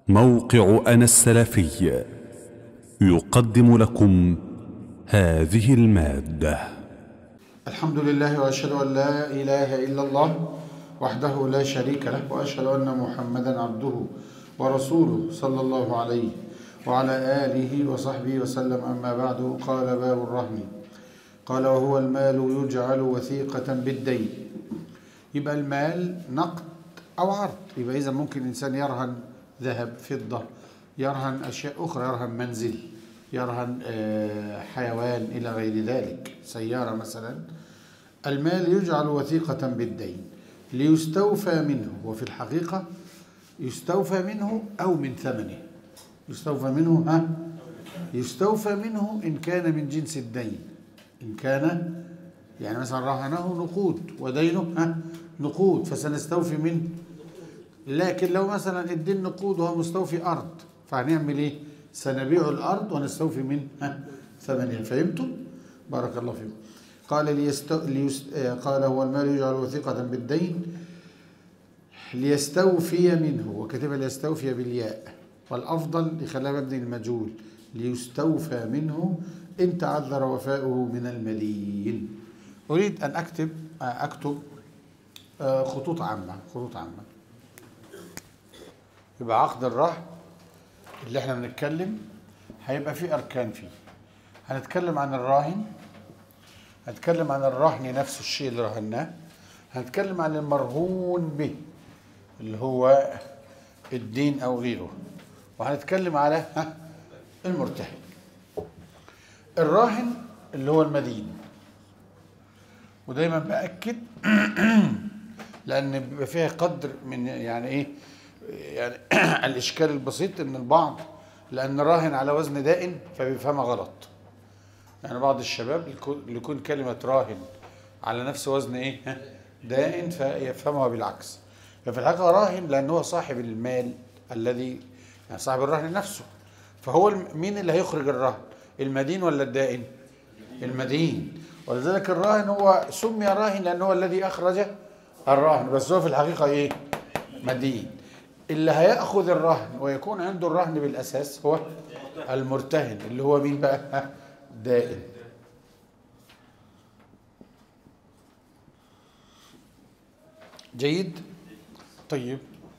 موقع أنا السلفي يقدم لكم هذه المادة الحمد لله واشهد ان لا اله الا الله وحده لا شريك له واشهد ان محمدا عبده ورسوله صلى الله عليه وعلى اله وصحبه وسلم اما بعد قال باب الرهن قال وهو المال يجعل وثيقه بالدين يبقى المال نقد او عرض يبقى اذا ممكن الانسان يرهن ذهب فضه يرهن اشياء اخرى يرهن منزل يرهن آه، حيوان الى غير ذلك سياره مثلا المال يجعل وثيقه بالدين ليستوفى منه وفي الحقيقه يستوفى منه او من ثمنه يستوفى منه ها يستوفى منه ان كان من جنس الدين ان كان يعني مثلا رهنه نقود ودينه ها نقود فسنستوفي منه لكن لو مثلا الدين نقود وهو مستوفي ارض فهنعمل ايه؟ سنبيع الارض ونستوفي من ها ثمنها فهمتم؟ بارك الله فيكم. قال ليستو... ليست... آه، قال هو المال يجعل وثيقة بالدين ليستوفي منه وكتب ليستوفي بالياء والافضل يخليها مبني المجهول ليستوفى منه ان تعذر وفاؤه من المليين. اريد ان اكتب آه، اكتب آه، خطوط عامة خطوط عامة. يبقى عقد الرهن اللي احنا بنتكلم هيبقى فيه اركان فيه هنتكلم عن الراهن هنتكلم عن الرهن نفسه الشيء اللي رهناه هنتكلم عن المرهون به اللي هو الدين او غيره وهنتكلم على ها المرتهن الراهن اللي هو المدين ودايما باكد لان بيبقى فيها قدر من يعني ايه يعني الاشكال البسيط ان البعض لان راهن على وزن دائن فبيفهمها غلط يعني بعض الشباب اللي يكون كلمه راهن على نفس وزن ايه ها؟ دائن فيفهمها بالعكس ففي الحقيقه راهن لان هو صاحب المال الذي يعني صاحب الرهن نفسه فهو الم- مين اللي هيخرج الرهن المدين ولا الدائن المدين ولذلك الراهن هو سمي راهن لأنه هو الذي أخرج الرهن بس هو في الحقيقة إيه مدين اللي هيأخذ الرهن ويكون عنده الرهن بالأساس هو المرتهن اللي هو مين بقى ها؟ دائن جيد طيب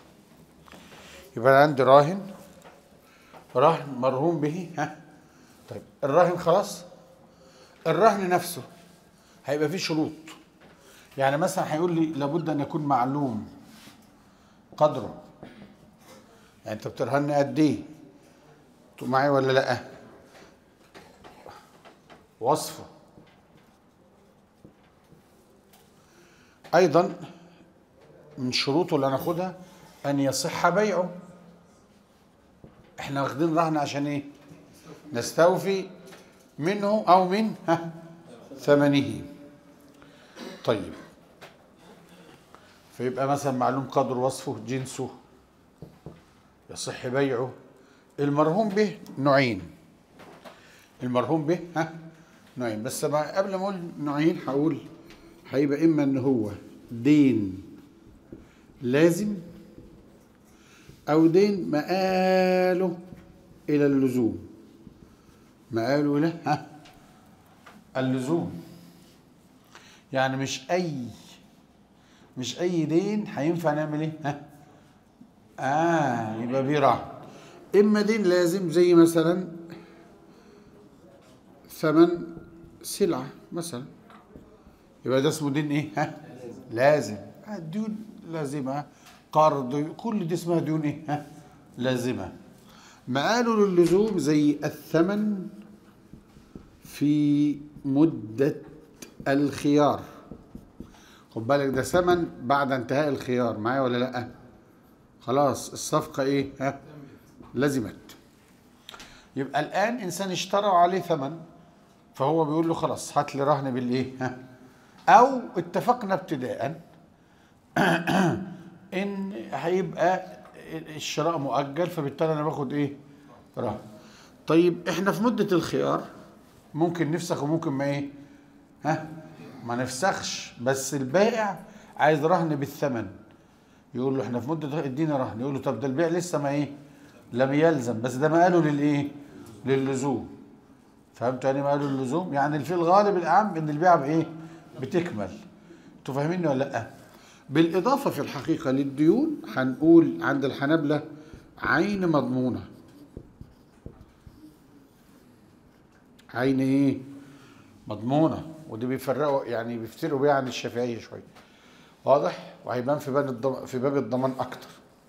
يبقى عندي راهن رهن مرهون به ها طيب الراهن خلاص الرهن نفسه هيبقى فيه شروط يعني مثلا هيقول لي لابد ان يكون معلوم قدره يعني انت بترهن قد ايه انتوا معايا ولا لا وصفه ايضا من شروطه اللي هناخدها ان يصح بيعه احنا واخدين رهن عشان ايه نستوفي منه او من ها ثمنه طيب فيبقى مثلا معلوم قدر وصفه جنسه يصح بيعه المرهون به نوعين المرهون به ها نوعين بس ما قبل ما اقول نوعين هقول هيبقى اما ان هو دين لازم او دين مآله الى اللزوم مآله الى ها اللزوم يعني مش اي مش اي دين هينفع نعمل ايه ها اه يبقى بيه رهن اما دين لازم زي مثلا ثمن سلعه مثلا يبقى ده اسمه دين ايه ها لازم آه، ديون لازمه قرض كل دي اسمها ديون ايه ها لازمه مآله للزوم زي الثمن في مدة الخيار خد بالك ده ثمن بعد انتهاء الخيار معايا ولا لا خلاص الصفقة ايه ها لزمت يبقى الآن إنسان اشترى عليه ثمن فهو بيقول له خلاص هات لي رهن بالإيه ها أو اتفقنا ابتداء إن هيبقى الشراء مؤجل فبالتالي أنا باخد إيه رهن طيب إحنا في مدة الخيار ممكن نفسخ وممكن ما إيه ها ما نفسخش بس البائع عايز رهن بالثمن يقول له احنا في مده ادينا رهن يقول له طب ده البيع لسه ما ايه لم يلزم بس ده ما قالوا للايه للزوم فهمت يعني ما قالوا للزوم يعني في الغالب الاعم ان البيعه بايه بتكمل انتوا فاهميني ولا لا بالاضافه في الحقيقه للديون هنقول عند الحنابله عين مضمونه عين ايه مضمونه ودي بيفرقوا يعني بيفترقوا بيها عن الشافعيه شويه واضح وهيبان في باب الضم... في باب الضمان اكتر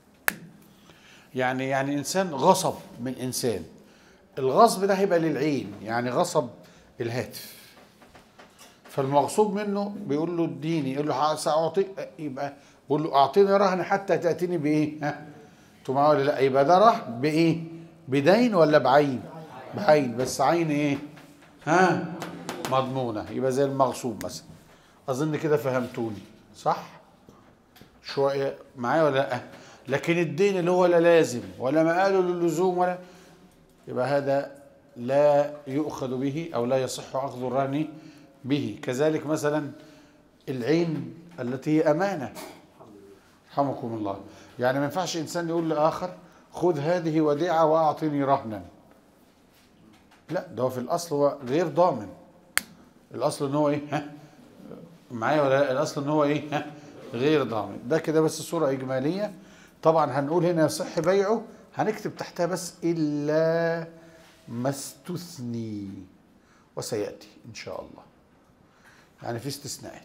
يعني يعني انسان غصب من انسان الغصب ده هيبقى للعين يعني غصب الهاتف فالمغصوب منه بيقول له اديني يقول له ساعطيك يبقى بيقول له اعطيني رهن حتى تاتيني بايه ها انتوا معايا ولا لا يبقى ده رهن بايه بدين ولا بعين بعين بس عين ايه ها مضمونه يبقى زي المغصوب مثلا اظن كده فهمتوني صح شويه معايا ولا لا لكن الدين اللي هو لا لازم ولا ما قالوا للزوم ولا يبقى هذا لا يؤخذ به او لا يصح اخذ الرهن به كذلك مثلا العين التي هي امانه رحمكم الله يعني ما ينفعش انسان يقول لاخر خذ هذه وديعه واعطني رهنا لا ده هو في الاصل هو غير ضامن الاصل ان هو ايه ها معايا ولا لا؟ الاصل ان هو ايه ها غير ضامن ده كده بس صوره اجماليه طبعا هنقول هنا يصح بيعه هنكتب تحتها بس الا ما استثني وسياتي ان شاء الله يعني في استثناءات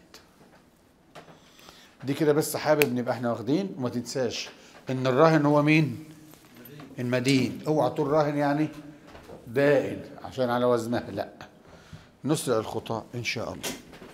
دي كده بس حابب نبقى احنا واخدين وما تنساش ان الراهن هو مين المدين اوعى تقول راهن يعني دائن عشان على وزنها لا نسرع الخطى ان شاء الله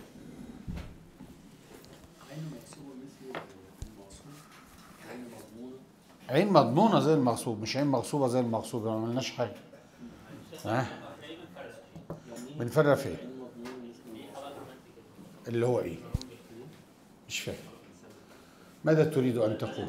عين مكسوبة مثل المقصود عين مضمونة عين مضمونه زي المغصوب مش عين مغصوبه زي المغصوب ما عملناش حاجه ها بنفرق في ايه عين مضمونة مثل اللي هو ايه مش فاهم ماذا تريد ان تقول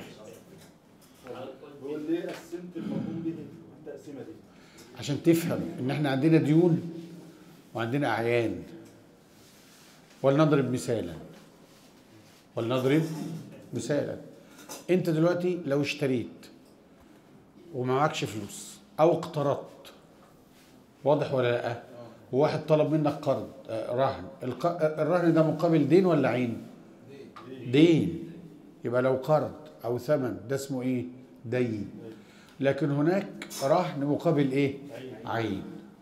هو ليه قسمت المضمون به التقسيمه دي؟ عشان تفهم ان احنا عندنا ديون وعندنا اعيان ولنضرب مثالا ولنضرب مثالا انت دلوقتي لو اشتريت وما معكش فلوس او اقترضت واضح ولا لا وواحد طلب منك قرض آه، رهن الق- الرهن ده مقابل دين ولا عين دين يبقى لو قرض او ثمن ده اسمه ايه دين لكن هناك رهن مقابل ايه عين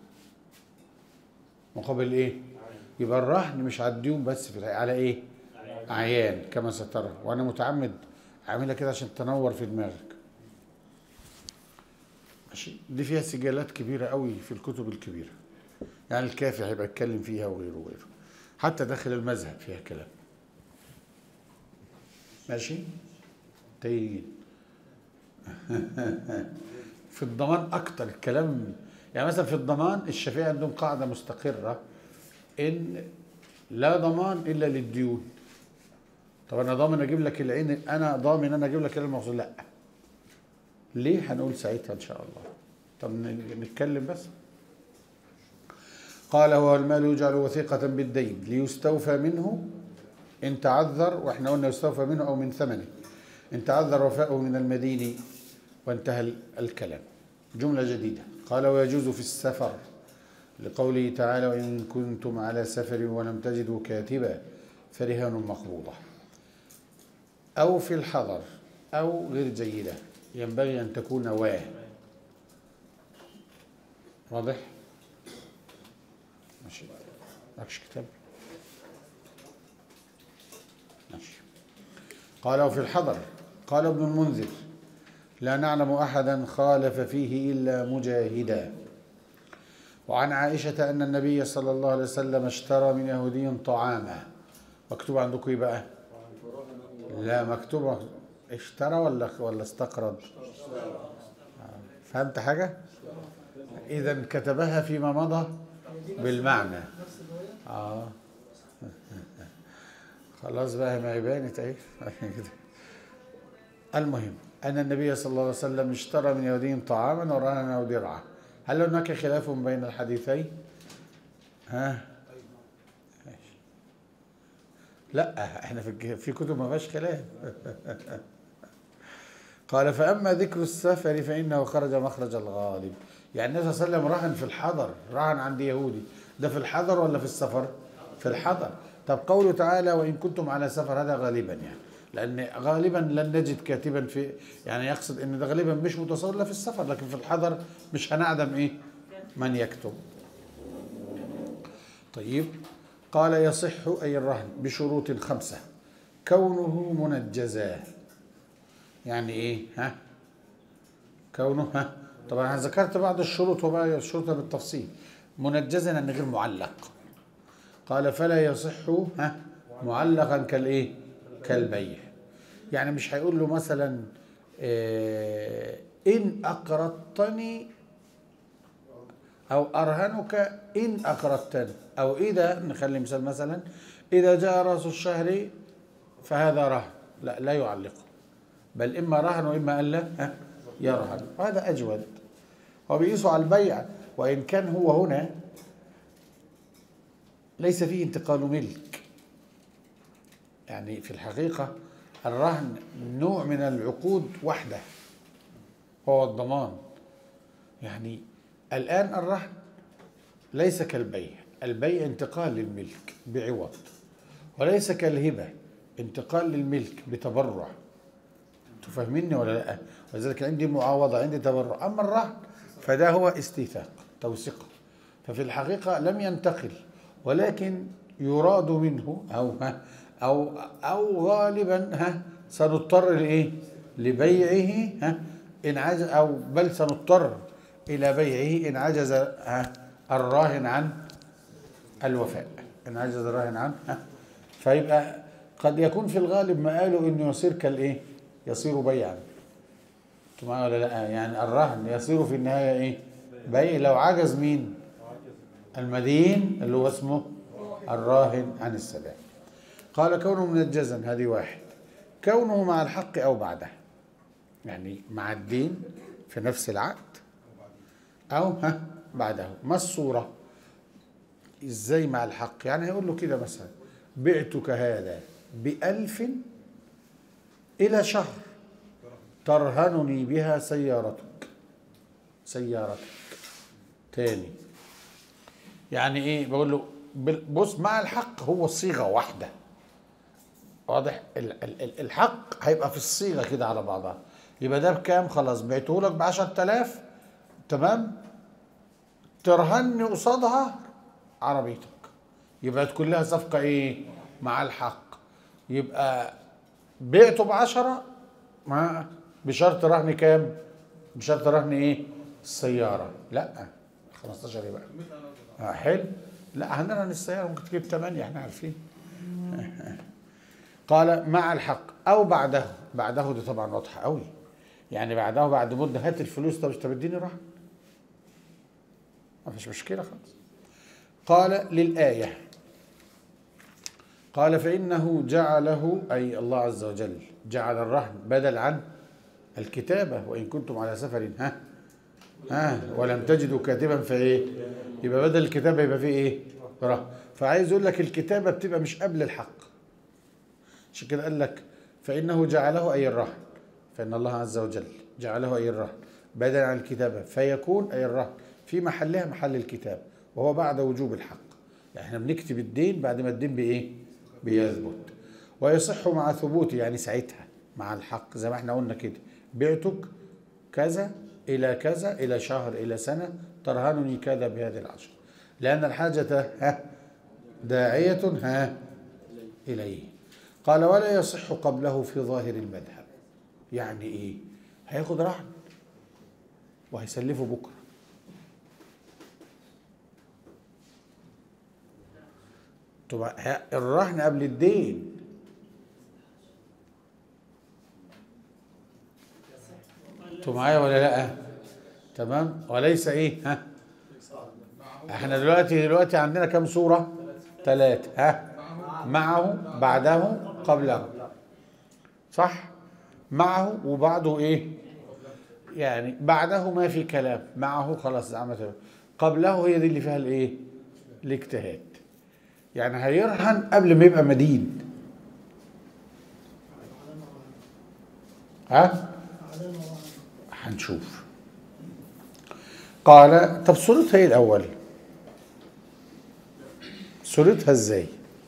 مقابل ايه يبقى الرهن مش على الديون بس في الحقيقة، على ايه عيان كما سترى وانا متعمد عاملها كده عشان تنور في دماغك ماشي دي فيها سجالات كبيره قوي في الكتب الكبيره يعني الكافي هيبقى يتكلم فيها وغيره وغيره حتى داخل المذهب فيها كلام ماشي تاني في الضمان اكتر الكلام يعني مثلا في الضمان الشافعيه عندهم قاعده مستقره ان لا ضمان الا للديون طب انا ضامن اجيب لك العين انا ضامن انا اجيب لك العين المغصوب لا ليه هنقول ساعتها ان شاء الله طب ن- نتكلم بس قال هو المال يجعل وثيقة بالدين ليستوفى منه إن تعذر وإحنا قلنا يستوفى منه أو من ثمنه إن تعذر وفاؤه من المدين وانتهى ال- الكلام جملة جديدة قال ويجوز في السفر لقوله تعالى وإن كنتم على سفر ولم تجدوا كاتبا فرهان مقبوضة أو في الحضر أو غير جيدة ينبغي أن تكون واه واضح؟ ماشي معكش كتاب؟ ماشي قال وفي الحضر قال ابن المنذر لا نعلم أحدا خالف فيه إلا مجاهدا وعن عائشة أن النبي صلى الله عليه وسلم اشترى من يهودي طعاما مكتوب عندكم إيه بقى؟ لا مكتوب اشترى ولا ولا استقرض؟ آه. فهمت حاجة؟ إذا كتبها فيما مضى بالمعنى آه خلاص بقى ما بانت اهي كده. المهم أن النبي صلى الله عليه وسلم اشترى من يهودي طعاما ورهنا أو درعا هل هناك خلاف بين الحديثين؟ ها؟ ماشي. لا احنا في الج- في كتب ما فيهاش خلاف قال فأما ذكر السفر فإنه خرج مخرج الغالب يعني النبي صلى الله عليه وسلم رهن في الحضر رهن عند يهودي ده في الحضر ولا في السفر في الحضر طب قوله تعالى وإن كنتم على سفر هذا غالبا يعني لأن غالبا لن نجد كاتبا في يعني يقصد أن ده غالبا مش متصور إلا في السفر لكن في الحضر مش هنعدم إيه من يكتب طيب قال يصح أي الرهن بشروط خمسة كونه منجزا يعني ايه ها كونه ها طبعا انا ذكرت بعض الشروط وبقى الشروط بالتفصيل منجزا يعني غير معلق قال فلا يصح ها معلقا كالايه كالبيع يعني مش هيقول له مثلا إيه ان اقرضتني او ارهنك ان اقرضتني او اذا نخلي مثال مثلا اذا جاء راس الشهر فهذا رهن لا لا يعلقه بل اما رهن واما الا ها، يرهن وهذا اجود هو بيقيسوا على البيع وان كان هو هنا ليس فيه انتقال ملك يعني في الحقيقه الرهن نوع من العقود وحده هو الضمان يعني الان الرهن ليس كالبيع البيع انتقال للملك بعوض وليس كالهبه انتقال للملك بتبرع تفهمني ولا لا ولذلك عندي معاوضة عندي تبرع أما الرهن فده هو استيثاق توثيقه ففي الحقيقة لم ينتقل ولكن يراد منه أو ها أو أو غالبا ها سنضطر لإيه؟ لبيعه ها إن عجز أو بل سنضطر إلى بيعه إن عجز ها الراهن عن الوفاء إن عجز الراهن عن ها فيبقى قد يكون في الغالب ما قالوا إنه يصير كالإيه؟ يصير بيعا انتوا معايا ولا لا يعني الرهن يصير في النهايه ايه بيع لو عجز مين المدين اللي هو اسمه الراهن عن السلام قال كونه منجزا هذه واحد كونه مع الحق او بعده يعني مع الدين في نفس العقد او ها بعده ما الصوره ازاي مع الحق يعني هيقول له كده مثلا بعتك هذا بألف إلى شهر ترهنني بها سيارتك سيارتك تاني يعني ايه بقول له بال- بص مع الحق هو صيغة واحدة واضح ال- ال- ال- الحق هيبقى في الصيغة كده على بعضها يبقى ده بكام خلاص بعته لك ب 10000 تمام ترهني قصادها عربيتك يبقى تكون لها صفقة ايه مع الحق يبقى بعته بعشرة ما بشرط رهن كام بشرط رهن ايه السيارة لا 15 يبقى آه حلو لا هنرهن السيارة ممكن تجيب 8 احنا عارفين قال مع الحق او بعده بعده دي طبعا واضحة قوي يعني بعده بعد مدة هات الفلوس طب طب اديني رهن ما فيش مشكلة خالص قال للآية قال فإنه جعله أي الله عز وجل جعل الرهن بدل عن الكتابة وإن كنتم على سفر ها ها ولم تجدوا كاتبا فإيه يبقى بدل الكتابة يبقى فيه إيه رهن فعايز يقول لك الكتابة بتبقى مش قبل الحق عشان كده قال لك فإنه جعله أي الرهن فإن الله عز وجل جعله أي الرهن بدل عن الكتابة فيكون أي الرهن في محلها محل الكتاب وهو بعد وجوب الحق يعني احنا بنكتب الدين بعد ما الدين بإيه بيثبت ويصح مع ثبوته يعني ساعتها مع الحق زي ما احنا قلنا كده بعتك كذا إلى كذا إلى شهر إلى سنة ترهنني كذا بهذه العشر لأن الحاجة ها داعية ها إليه قال ولا يصح قبله في ظاهر المذهب يعني إيه هياخد رهن وهيسلفه بكرة تبقى ه- الرهن قبل الدين انتوا معايا ولا لا تمام وليس ايه ها احنا دلوقتي دلوقتي عندنا كم صورة ثلاثة ها معه بعده قبله صح معه وبعده ايه يعني بعده ما في كلام معه خلاص عملت قبله هي دي اللي فيها الايه الاجتهاد يعني هيرهن قبل ما يبقى مدين ها هنشوف قال طب صورتها ايه الاول صورتها ازاي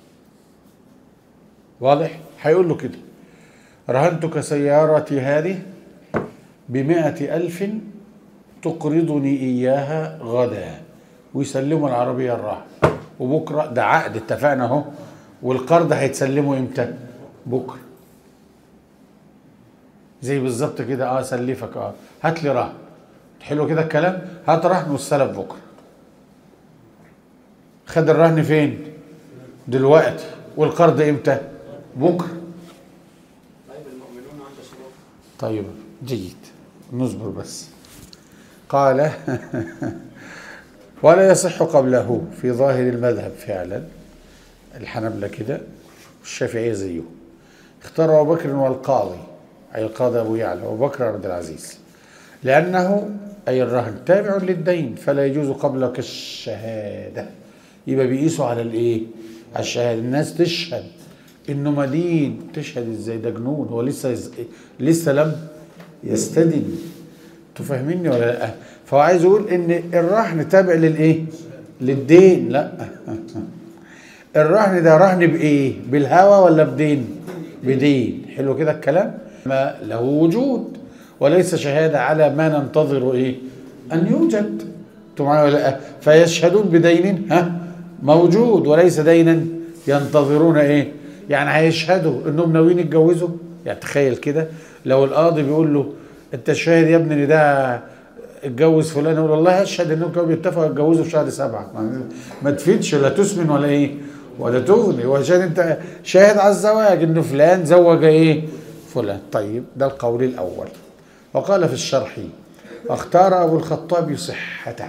واضح هيقول له كده رهنتك سيارتي هذه بمائة ألف تقرضني إياها غدا ويسلموا العربية الراحة وبكرة ده عقد اتفقنا اهو والقرض هيتسلمه امتى بكرة زي بالظبط كده اه سلفك اه هات لي رهن حلو كده الكلام هات رهن والسلف بكرة خد الرهن فين دلوقتي والقرض امتى بكره طيب المؤمنون عند شروط طيب جيد نصبر بس قال ولا يصح قبله في ظاهر المذهب فعلا الحنبلة كده والشافعية زيه اختار أبو بكر والقاضي أي القاضي أبو يعلى أبو بكر عبد العزيز لأنه أي الرهن تابع للدين فلا يجوز قبله كالشهادة يبقى بيقيسوا على الإيه؟ على الشهادة الناس تشهد إنه مدين تشهد إزاي ده جنون هو لسه يز... لسه لم يستدن تفهميني ولا لا فهو عايز يقول ان الرهن تابع للايه للدين لا الرهن ده رهن بايه بالهوى ولا بدين بدين حلو كده الكلام ما له وجود وليس شهاده على ما ننتظر ايه ان يوجد انتوا معايا ولا لا فيشهدون بدين ها موجود وليس دينا ينتظرون ايه يعني هيشهدوا انهم ناويين يتجوزوا يعني تخيل كده لو القاضي بيقول له انت شاهد يا ابني ان ده اتجوز فلان يقول والله اشهد انهم كانوا بيتفقوا يتجوزوا في شهر سبعه ما- ما تفيدش لا تسمن ولا ايه ولا تغني وعشان انت شاهد على الزواج انه فلان زوج ايه فلان طيب ده القول الاول وقال في الشرح اختار ابو الخطاب صحته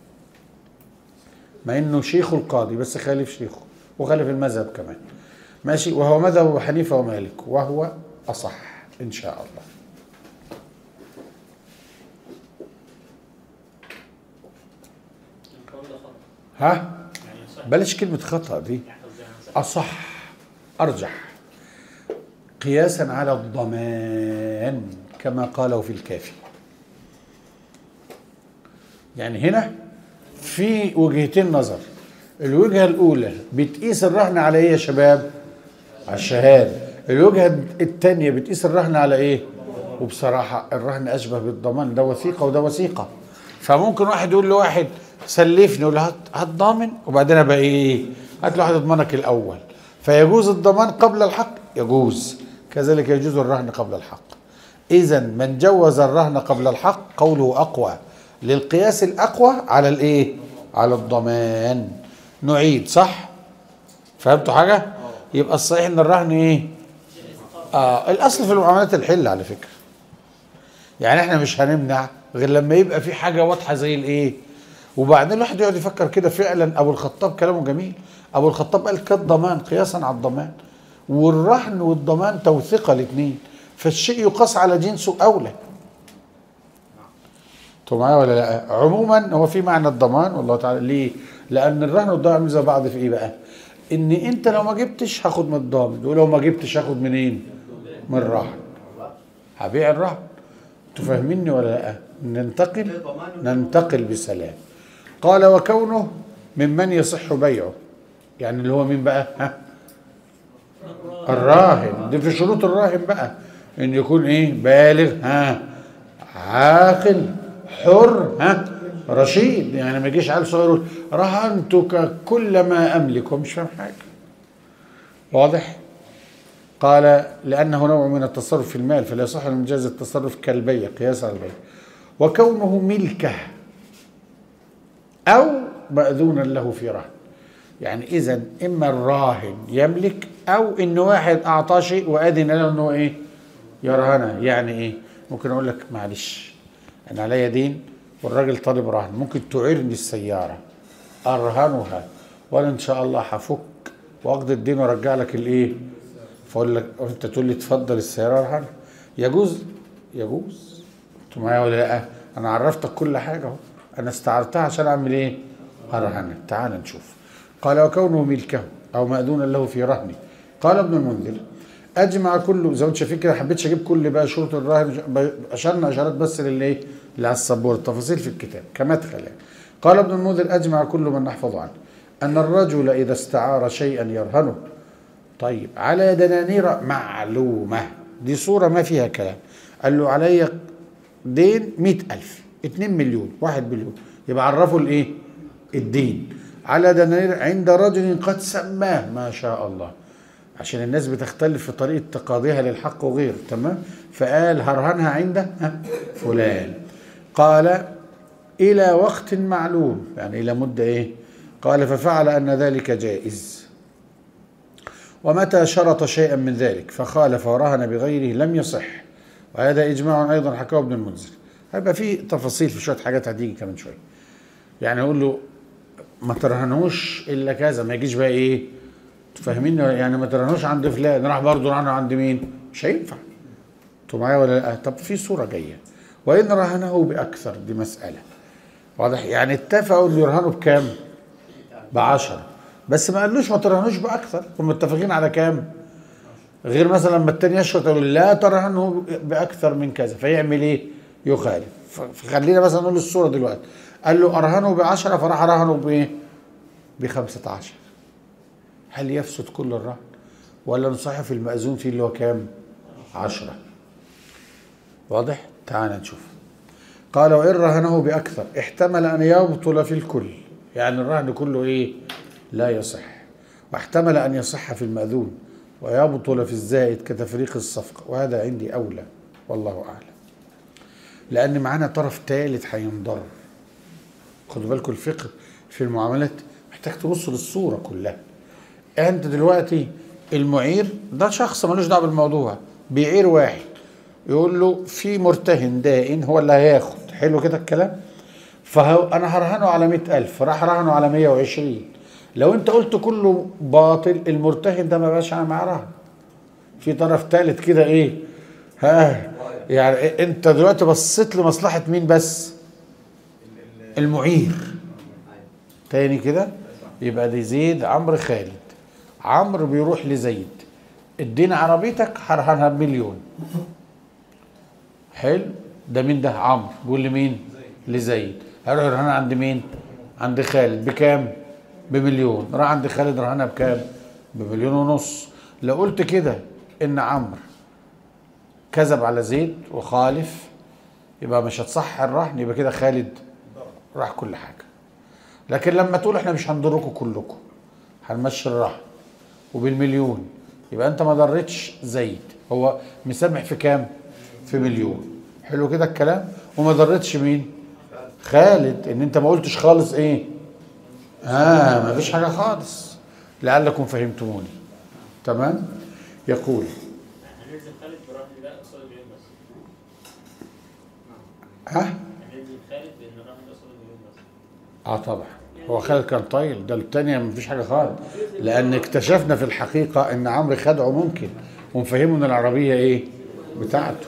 مع انه شيخ القاضي بس خالف شيخه وخالف المذهب كمان ماشي وهو مذهب ابو حنيفه ومالك وهو اصح ان شاء الله القول ده خطأ ها يعني صح بلاش كلمه خطا دي قصدي عن صح اصح ارجح قياسا على الضمان كما قاله في الكافي يعني هنا في وجهتين نظر الوجهه الاولى بتقيس الرهن على ايه يا شباب على الشهاده الوجهه الثانيه بتقيس الرهن على ايه وبصراحه الرهن اشبه بالضمان ده وثيقه وده وثيقه فممكن واحد يقول لواحد سلفني يقول له هات هات ضامن وبعدين ابقى ايه هات له واحد يضمنك الاول فيجوز الضمان قبل الحق يجوز كذلك يجوز الرهن قبل الحق اذا من جوز الرهن قبل الحق قوله اقوى للقياس الاقوى على الايه على الضمان نعيد صح فهمتوا حاجه يبقى الصحيح ان الرهن ايه اه الاصل في المعاملات الحل على فكره يعني احنا مش هنمنع غير لما يبقى في حاجه واضحه زي الايه وبعدين الواحد يقعد يفكر كده فعلا ابو الخطاب كلامه جميل ابو الخطاب قال كالضمان قياسا على الضمان والرهن والضمان توثيقه الاثنين فالشيء يقاس على جنسه اولى انتوا معايا ولا لا عموما هو في معنى الضمان والله تعالى ليه لان الرهن والضمان عاملين زي بعض في ايه بقى ان انت لو ما جبتش هاخد من الضامن ولو ما جبتش هاخد منين من الرهن هبيع الرهن انتوا فاهميني ولا لا ننتقل ننتقل بسلام قال وكونه ممن يصح بيعه يعني اللي هو مين بقى ها الراهن دي في شروط الراهن بقى ان يكون ايه بالغ ها عاقل حر ها رشيد يعني ما يجيش عيل صغير يقول رهنتك كل ما املك هو مش فاهم حاجه واضح قال لانه نوع من التصرف في المال فلا يصح من جاز التصرف كالبيع قياس على البيع وكونه ملكه او ماذونا له في رهن يعني اذا اما الراهن يملك او ان واحد اعطاه شيء واذن له انه ايه يرهنه يعني ايه ممكن اقول لك معلش انا عليا دين والراجل طالب رهن ممكن تعيرني السياره ارهنها وانا ان شاء الله هفك واقضي الدين وارجع لك الايه فاقول لك انت تقول لي اتفضل السياره ارهن يجوز يجوز انتوا معايا ولا لا انا عرفتك كل حاجه اهو انا استعرتها عشان اعمل ايه ارهنك تعال نشوف قال وكونه ملكه او مأذونا له في رهنه قال ابن المنذر اجمع كل زي ما انت شايفين كده حبيتش اجيب كل بقى شروط الراهن ب- اشرنا اشارات بس للايه اللي على السبوره التفاصيل في الكتاب كمدخل يعني. قال ابن المنذر اجمع كل من نحفظ عنه ان الرجل اذا استعار شيئا يرهنه طيب على دنانير معلومه دي صوره ما فيها كلام قال له علي دين مئة ألف اتنين مليون واحد مليون يبقى عرفوا الايه الدين على دنانير عند رجل قد سماه ما شاء الله عشان الناس بتختلف في طريقة تقاضيها للحق وغيره تمام فقال هرهنها عند ها، فلان قال إلى وقت معلوم يعني إلى مدة إيه قال ففعل أن ذلك جائز ومتى شرط شيئا من ذلك فخالف ورهن بغيره لم يصح وهذا إجماع أيضا حكاه ابن المنذر هيبقى في تفاصيل في شوية حاجات هتيجي كمان شوية يعني أقول له ما ترهنوش إلا كذا ما يجيش بقى إيه فاهمين يعني ما ترهنوش عند فلان راح برضه رهنه عند مين مش هينفع انتوا معايا ولا لا طب في صورة جاية وإن رهنه بأكثر دي مسألة واضح يعني اتفقوا إن يرهنوا بكام بعشرة بس ما قالوش ما ترهنوش بأكثر هم متفقين على كام غير مثلا لما التاني يشرط يقول لا ترهنه باكثر من كذا فيعمل ايه؟ يخالف ف- فخلينا مثلا نقول الصوره دلوقتي قال له ارهنه ب 10 فراح رهنه بايه؟ ب 15 هل يفسد كل الرهن؟ ولا نصحح في المأذون فيه اللي هو كام؟ 10 واضح؟ تعال نشوف قال وإن رهنه بأكثر احتمل أن يبطل في الكل يعني الرهن كله إيه لا يصح واحتمل أن يصح في المأذون ويبطل في الزائد كتفريق الصفقة وهذا عندي أولى والله أعلم لأن معانا طرف ثالث هينضر خدوا بالكم الفقه في المعاملات محتاج تبص للصورة كلها أنت دلوقتي المعير ده شخص ملوش دعوة بالموضوع بيعير واحد يقول له في مرتهن دائن هو اللي هياخد حلو كده الكلام فهو انا هرهنه على مئة ألف راح رهنه على مية وعشرين لو انت قلت كله باطل المرتهن ده ما بقاش معاه رهن في طرف ثالث كده ايه ها يعني إيه؟ انت دلوقتي بصيت لمصلحة مين بس المعير تاني كده يبقى دي زيد عمرو خالد عمرو بيروح لزيد ادينا عربيتك هرهنها بمليون حلو ده مين ده عمرو بيقول لمين لزيد هيروح يرهنها عند مين عند خالد بكام بمليون راح عند خالد رهنها بكام بمليون ونص لو قلت كده ان عمرو كذب على زيد وخالف يبقى مش هتصح الرهن يبقى كده خالد راح كل حاجه لكن لما تقول احنا مش هنضركم كلكم هنمشي الرهن وبالمليون يبقى انت ما ضرتش زيد هو مسامح في كام في مليون حلو كده الكلام وما ضرتش مين خالد ان انت ما قلتش خالص ايه اه ما فيش حاجه خالص لعلكم فهمتموني تمام يقول هنلزم خالد بالرهن ده قصاد المليون بس ها هنلزم خالد بان الرهن ده قصاد المليون بس اه طبعا هو خالد كان طايل ده التانية مفيش حاجة خالص لأن اكتشفنا في الحقيقة إن عمرو خدعه ممكن ومفهمه إن العربية إيه؟ بتاعته.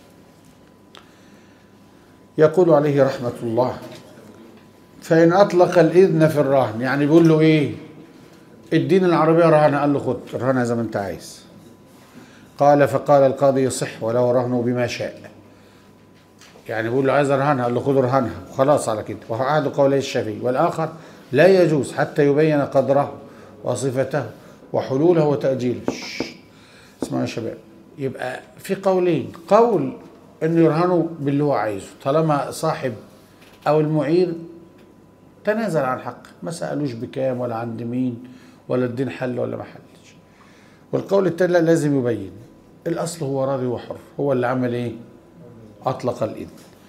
يقول عليه رحمة الله فإن أطلق الإذن في الرهن يعني بيقول له إيه؟ اديني العربية رهن قال له خد رهنها زي ما أنت عايز. قال فقال القاضي يصح وله رهنه بما شاء. يعني بيقول له عايز ارهنها قال له خد ارهنها وخلاص على كده وهو احد قولي الشافعي والاخر لا يجوز حتى يبين قدره وصفته وحلوله وتاجيله شش. اسمعوا يا شباب يبقى في قولين قول انه يرهنوا باللي هو عايزه طالما صاحب او المعير تنازل عن حقه ما سالوش بكام ولا عند مين ولا الدين حل ولا ما حلش والقول التاني لا لازم يبين الاصل هو راضي وحر هو اللي عمل ايه أطلق الإذن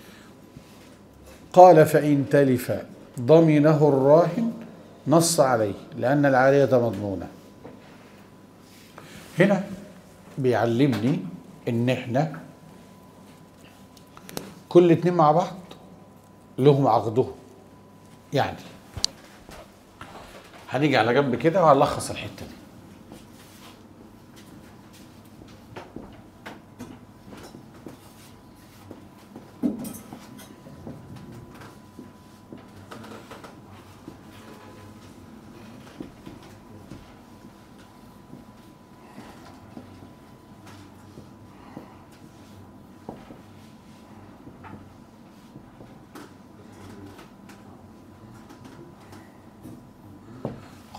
قال فإن تلف ضمنه الراهن نص عليه لأن العارية مضمونة هنا بيعلمني إن إحنا كل اتنين مع بعض لهم عقدهم يعني هنيجي على جنب كده وهنلخص الحتة دي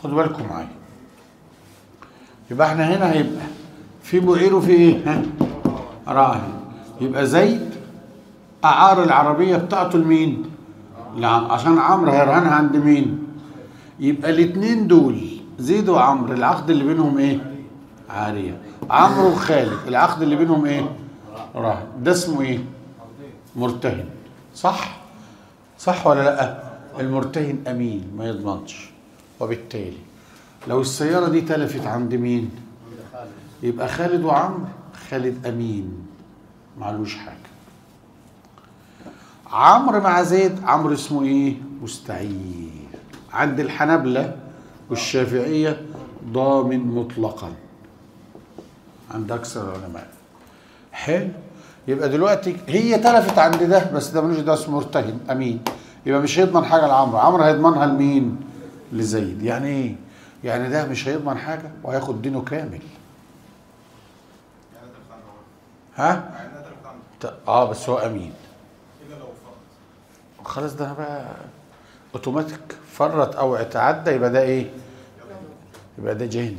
خدوا بالكم معايا يبقى احنا هنا هيبقى في بعير وفي ايه ها راهن يبقى زيد اعار العربيه بتاعته لمين لا عشان عمرو هيرهنها عند مين يبقى الاثنين دول زيد وعمرو العقد اللي بينهم ايه عاريه عمرو وخالد العقد اللي بينهم ايه راهن ده اسمه ايه مرتهن صح صح ولا لا المرتهن امين ما يضمنش وبالتالي لو السياره دي تلفت عند مين يبقى خالد وعمرو خالد امين معلوش حاجه عمرو مع زيد عمرو اسمه ايه مستعير عند الحنابلة والشافعية ضامن مطلقا عند أكثر العلماء حلو يبقى دلوقتي هي تلفت عند ده بس ده ملوش ده اسمه مرتهن امين يبقى مش هيضمن حاجه لعمرو عمرو هيضمنها لمين لزيد يعني ايه يعني ده مش هيضمن حاجه وهياخد دينه كامل ها ت- اه بس هو امين خلاص ده بقى اوتوماتيك فرط او اتعدى يبقى ده ايه يبقى ده جاني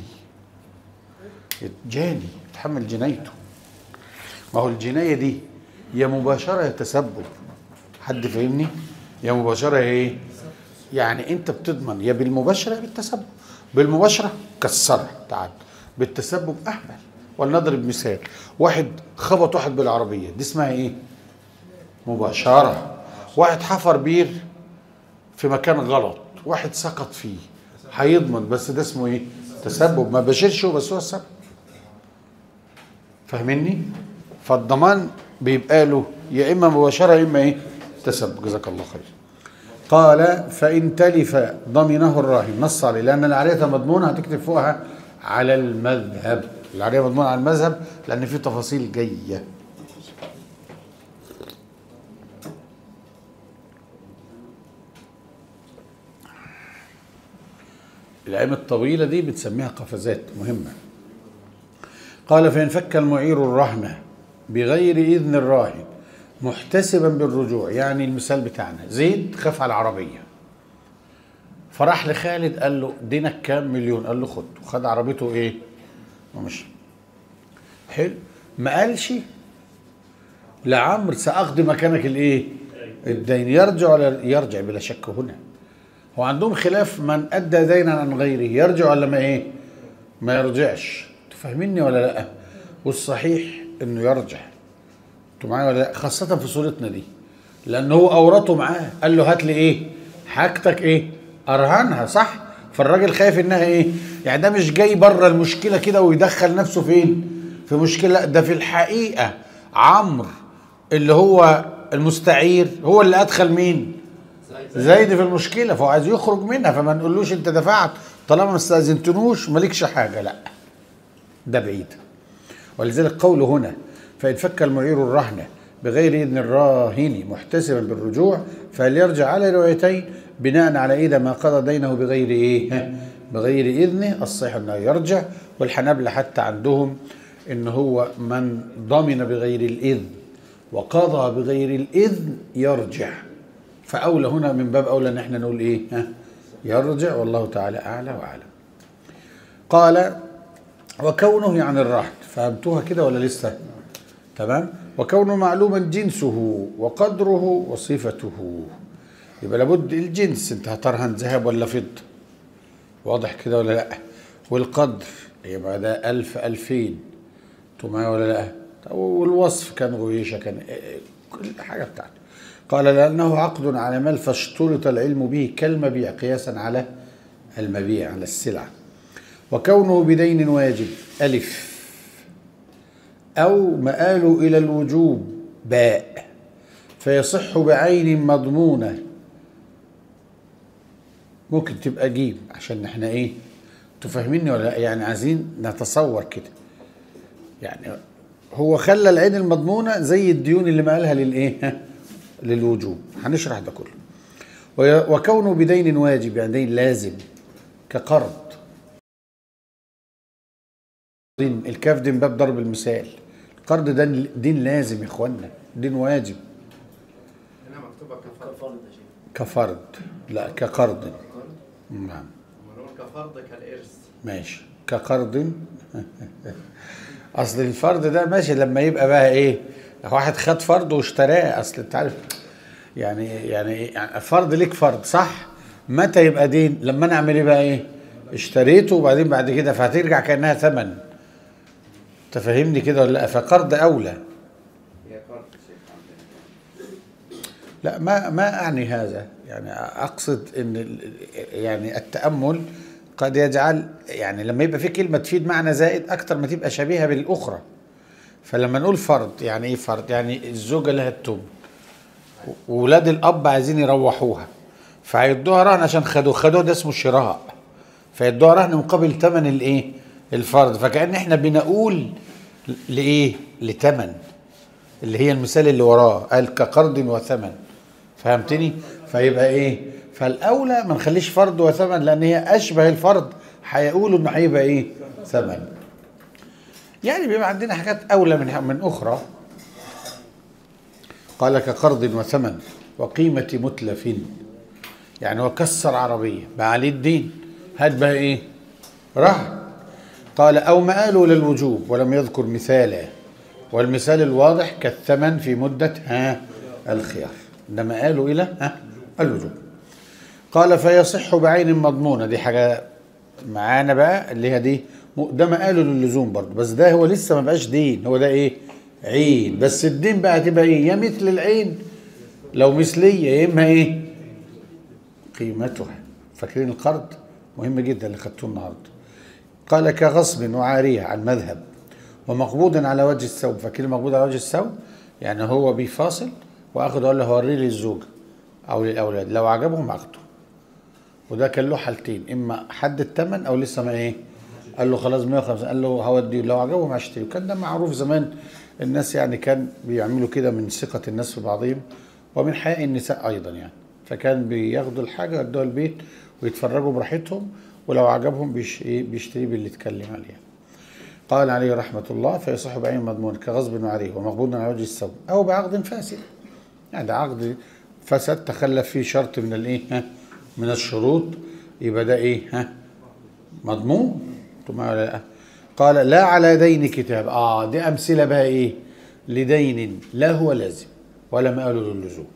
جاني يتحمل جنايته ما هو الجنايه دي يا مباشره يا تسبب حد فاهمني يا مباشره يا ايه يعني انت بتضمن يا بالمباشره يا بالتسبب بالمباشره كسرها تعال بالتسبب اهبل ولنضرب مثال واحد خبط واحد بالعربيه دي اسمها ايه مباشره واحد حفر بير في مكان غلط واحد سقط فيه هيضمن بس ده اسمه ايه تسبب ما بشيرش هو بس هو السبب فاهمني فالضمان بيبقى له يا اما مباشره يا اما ايه تسبب جزاك الله خير قال فان تلف ضمنه الراهن نص عليه لان العاريه مضمونه هتكتب فوقها على المذهب العاريه مضمونه على المذهب لان في تفاصيل جايه الأيام الطويلة دي بتسميها قفزات مهمة قال فإن فك المعير الرهنة بغير إذن الراهن محتسبا بالرجوع يعني المثال بتاعنا زيد خاف على العربية فراح لخالد قال له دينك كام مليون قال له خد وخد عربيته ايه ومشي حلو ما قالش لعمرو سأقضي مكانك الايه الدين يرجع ولا يرجع بلا شك هنا هو عندهم خلاف من ادى دينا عن غيره يرجع ولا ما ايه ما يرجعش تفهمني ولا لا والصحيح انه يرجع انتوا معايا ولا لا خاصه في صورتنا دي لان هو اورطه معاه قال له هات لي ايه حاجتك ايه ارهنها صح فالراجل خايف انها ايه يعني ده مش جاي بره المشكله كده ويدخل نفسه فين في مشكله لا ده في الحقيقه عمرو اللي هو المستعير هو اللي ادخل مين زايد في المشكله فهو عايز يخرج منها فما نقولوش انت دفعت طالما ما استاذنتنوش مالكش حاجه لا ده بعيد ولذلك قوله هنا فإن فك المعير الرهن بغير إذن الراهن محتسبا بالرجوع فليرجع على روايتين بناء على إذا ما قضى دينه بغير إيه بغير إذنه الصحيح أنه يرجع والحنابلة حتى عندهم إن هو من ضمن بغير الإذن وقضى بغير الإذن يرجع فأولى هنا من باب أولى إن احنا نقول إيه ها يرجع والله تعالى أعلى وأعلم قال وكونه يعني الرهن فهمتوها كده ولا لسه تمام وكونه معلوما جنسه وقدره وصفته يبقى لابد الجنس انت هترهن ذهب ولا فضة واضح كده ولا لا والقدر يبقى ده ألف ألفين انتوا معايا ولا لا والوصف كان غويشة كان كل حاجة بتاعته قال لأنه عقد على مال فاشترط العلم به كالمبيع قياسا على المبيع على السلعة وكونه بدين واجب ألف أو مآل إلى الوجوب باء فيصح بعين مضمونة ممكن تبقى جيم عشان احنا ايه تفهميني ولا لا يعني عايزين نتصور كده يعني هو خلى العين المضمونة زي الديون اللي مالها للايه للوجوب هنشرح ده كله وي- وكونه بدين واجب يعني دين لازم كقرض دين الكاف دي من باب ضرب المثال القرض ده دين لازم يا اخوانا دين واجب هنا مكتوبة كفر فرض يا شيخ كفرض لا كقرض نعم أما لو كفرض كالإرث ماشي كقرض اصل الفرض ده ماشي لما يبقى بقى ايه واحد خد فرض واشتراه اصل انت عارف يعني يعني إيه؟ يعني فرض ليك فرض صح متى يبقى دين لما انا اعمل ايه بقى ايه اشتريته وبعدين بعد كده فهترجع كانها ثمن انت فاهمني كده ولا لا فقرض اولى هي قرض شيخ عندنا لا ما ما اعني هذا يعني اقصد ان ال- يعني التامل قد يجعل يعني لما يبقى في كلمه تفيد معنى زائد اكتر ما تبقى شبيهه بالاخرى فلما نقول فرض يعني ايه فرض يعني الزوجه لها التوم وولاد الاب عايزين يروحوها فهيدوها رهن عشان خدوه خدوه ده اسمه شراء فيدوها رهن مقابل ثمن الايه الفرض فكأن احنا بنقول لايه لثمن اللي هي المثال اللي وراه قال كقرض وثمن فهمتني فيبقى ايه فالاولى ما نخليش فرض وثمن لان هي اشبه الفرض هيقولوا انه هيبقى ايه ثمن يعني بيبقى عندنا حاجات اولى من من اخرى قال كقرض وثمن وقيمة متلف يعني وكسر عربية بقى عليه الدين هات بقى ايه رهن قال او مآله للوجوب ولم يذكر مثالا والمثال الواضح كالثمن في مدة ها الخيار ده مآله الى ها الوجوب قال فيصح بعين مضمونة دي حاجة معانا بقى اللي هي دي م- ده مآله للزوم برضه بس ده هو لسه ما بقاش دين هو ده ايه عين بس الدين بقى هتبقى ايه يا مثل العين لو مثلية يا اما ايه قيمتها فاكرين القرض مهم جدا اللي خدتوه النهارده قال كغصب وعارية على المذهب ومقبوض على وجه الثوب فاكرين مقبوض على وجه الثوب يعني هو بيفاصل واخد اقول له هوريه للزوجه او للاولاد لو عجبهم اخده وده كان له حالتين اما حد الثمن او لسه ما ايه قال له خلاص 150 قال له هوديه لو عجبهم هشتري وكان ده معروف زمان الناس يعني كان بيعملوا كده من ثقة الناس في بعضهم ومن حياء النساء ايضا يعني فكان بياخدوا الحاجة يودوها البيت ويتفرجوا براحتهم ولو عجبهم بيش إيه بيشتري باللي اتكلم عليه قال عليه رحمة الله فيصح بعين مضمون كغصب عليه ومقبوض على وجه الثوب أو بعقد فاسد يعني ده عقد فسد تخلف فيه شرط من الايه ها من الشروط يبقى ده ايه ها مضمون انتوا معايا ولا لا قال لا على دين كتاب اه دي امثله بقى ايه لدين لا هو لازم ولا مآل للزوم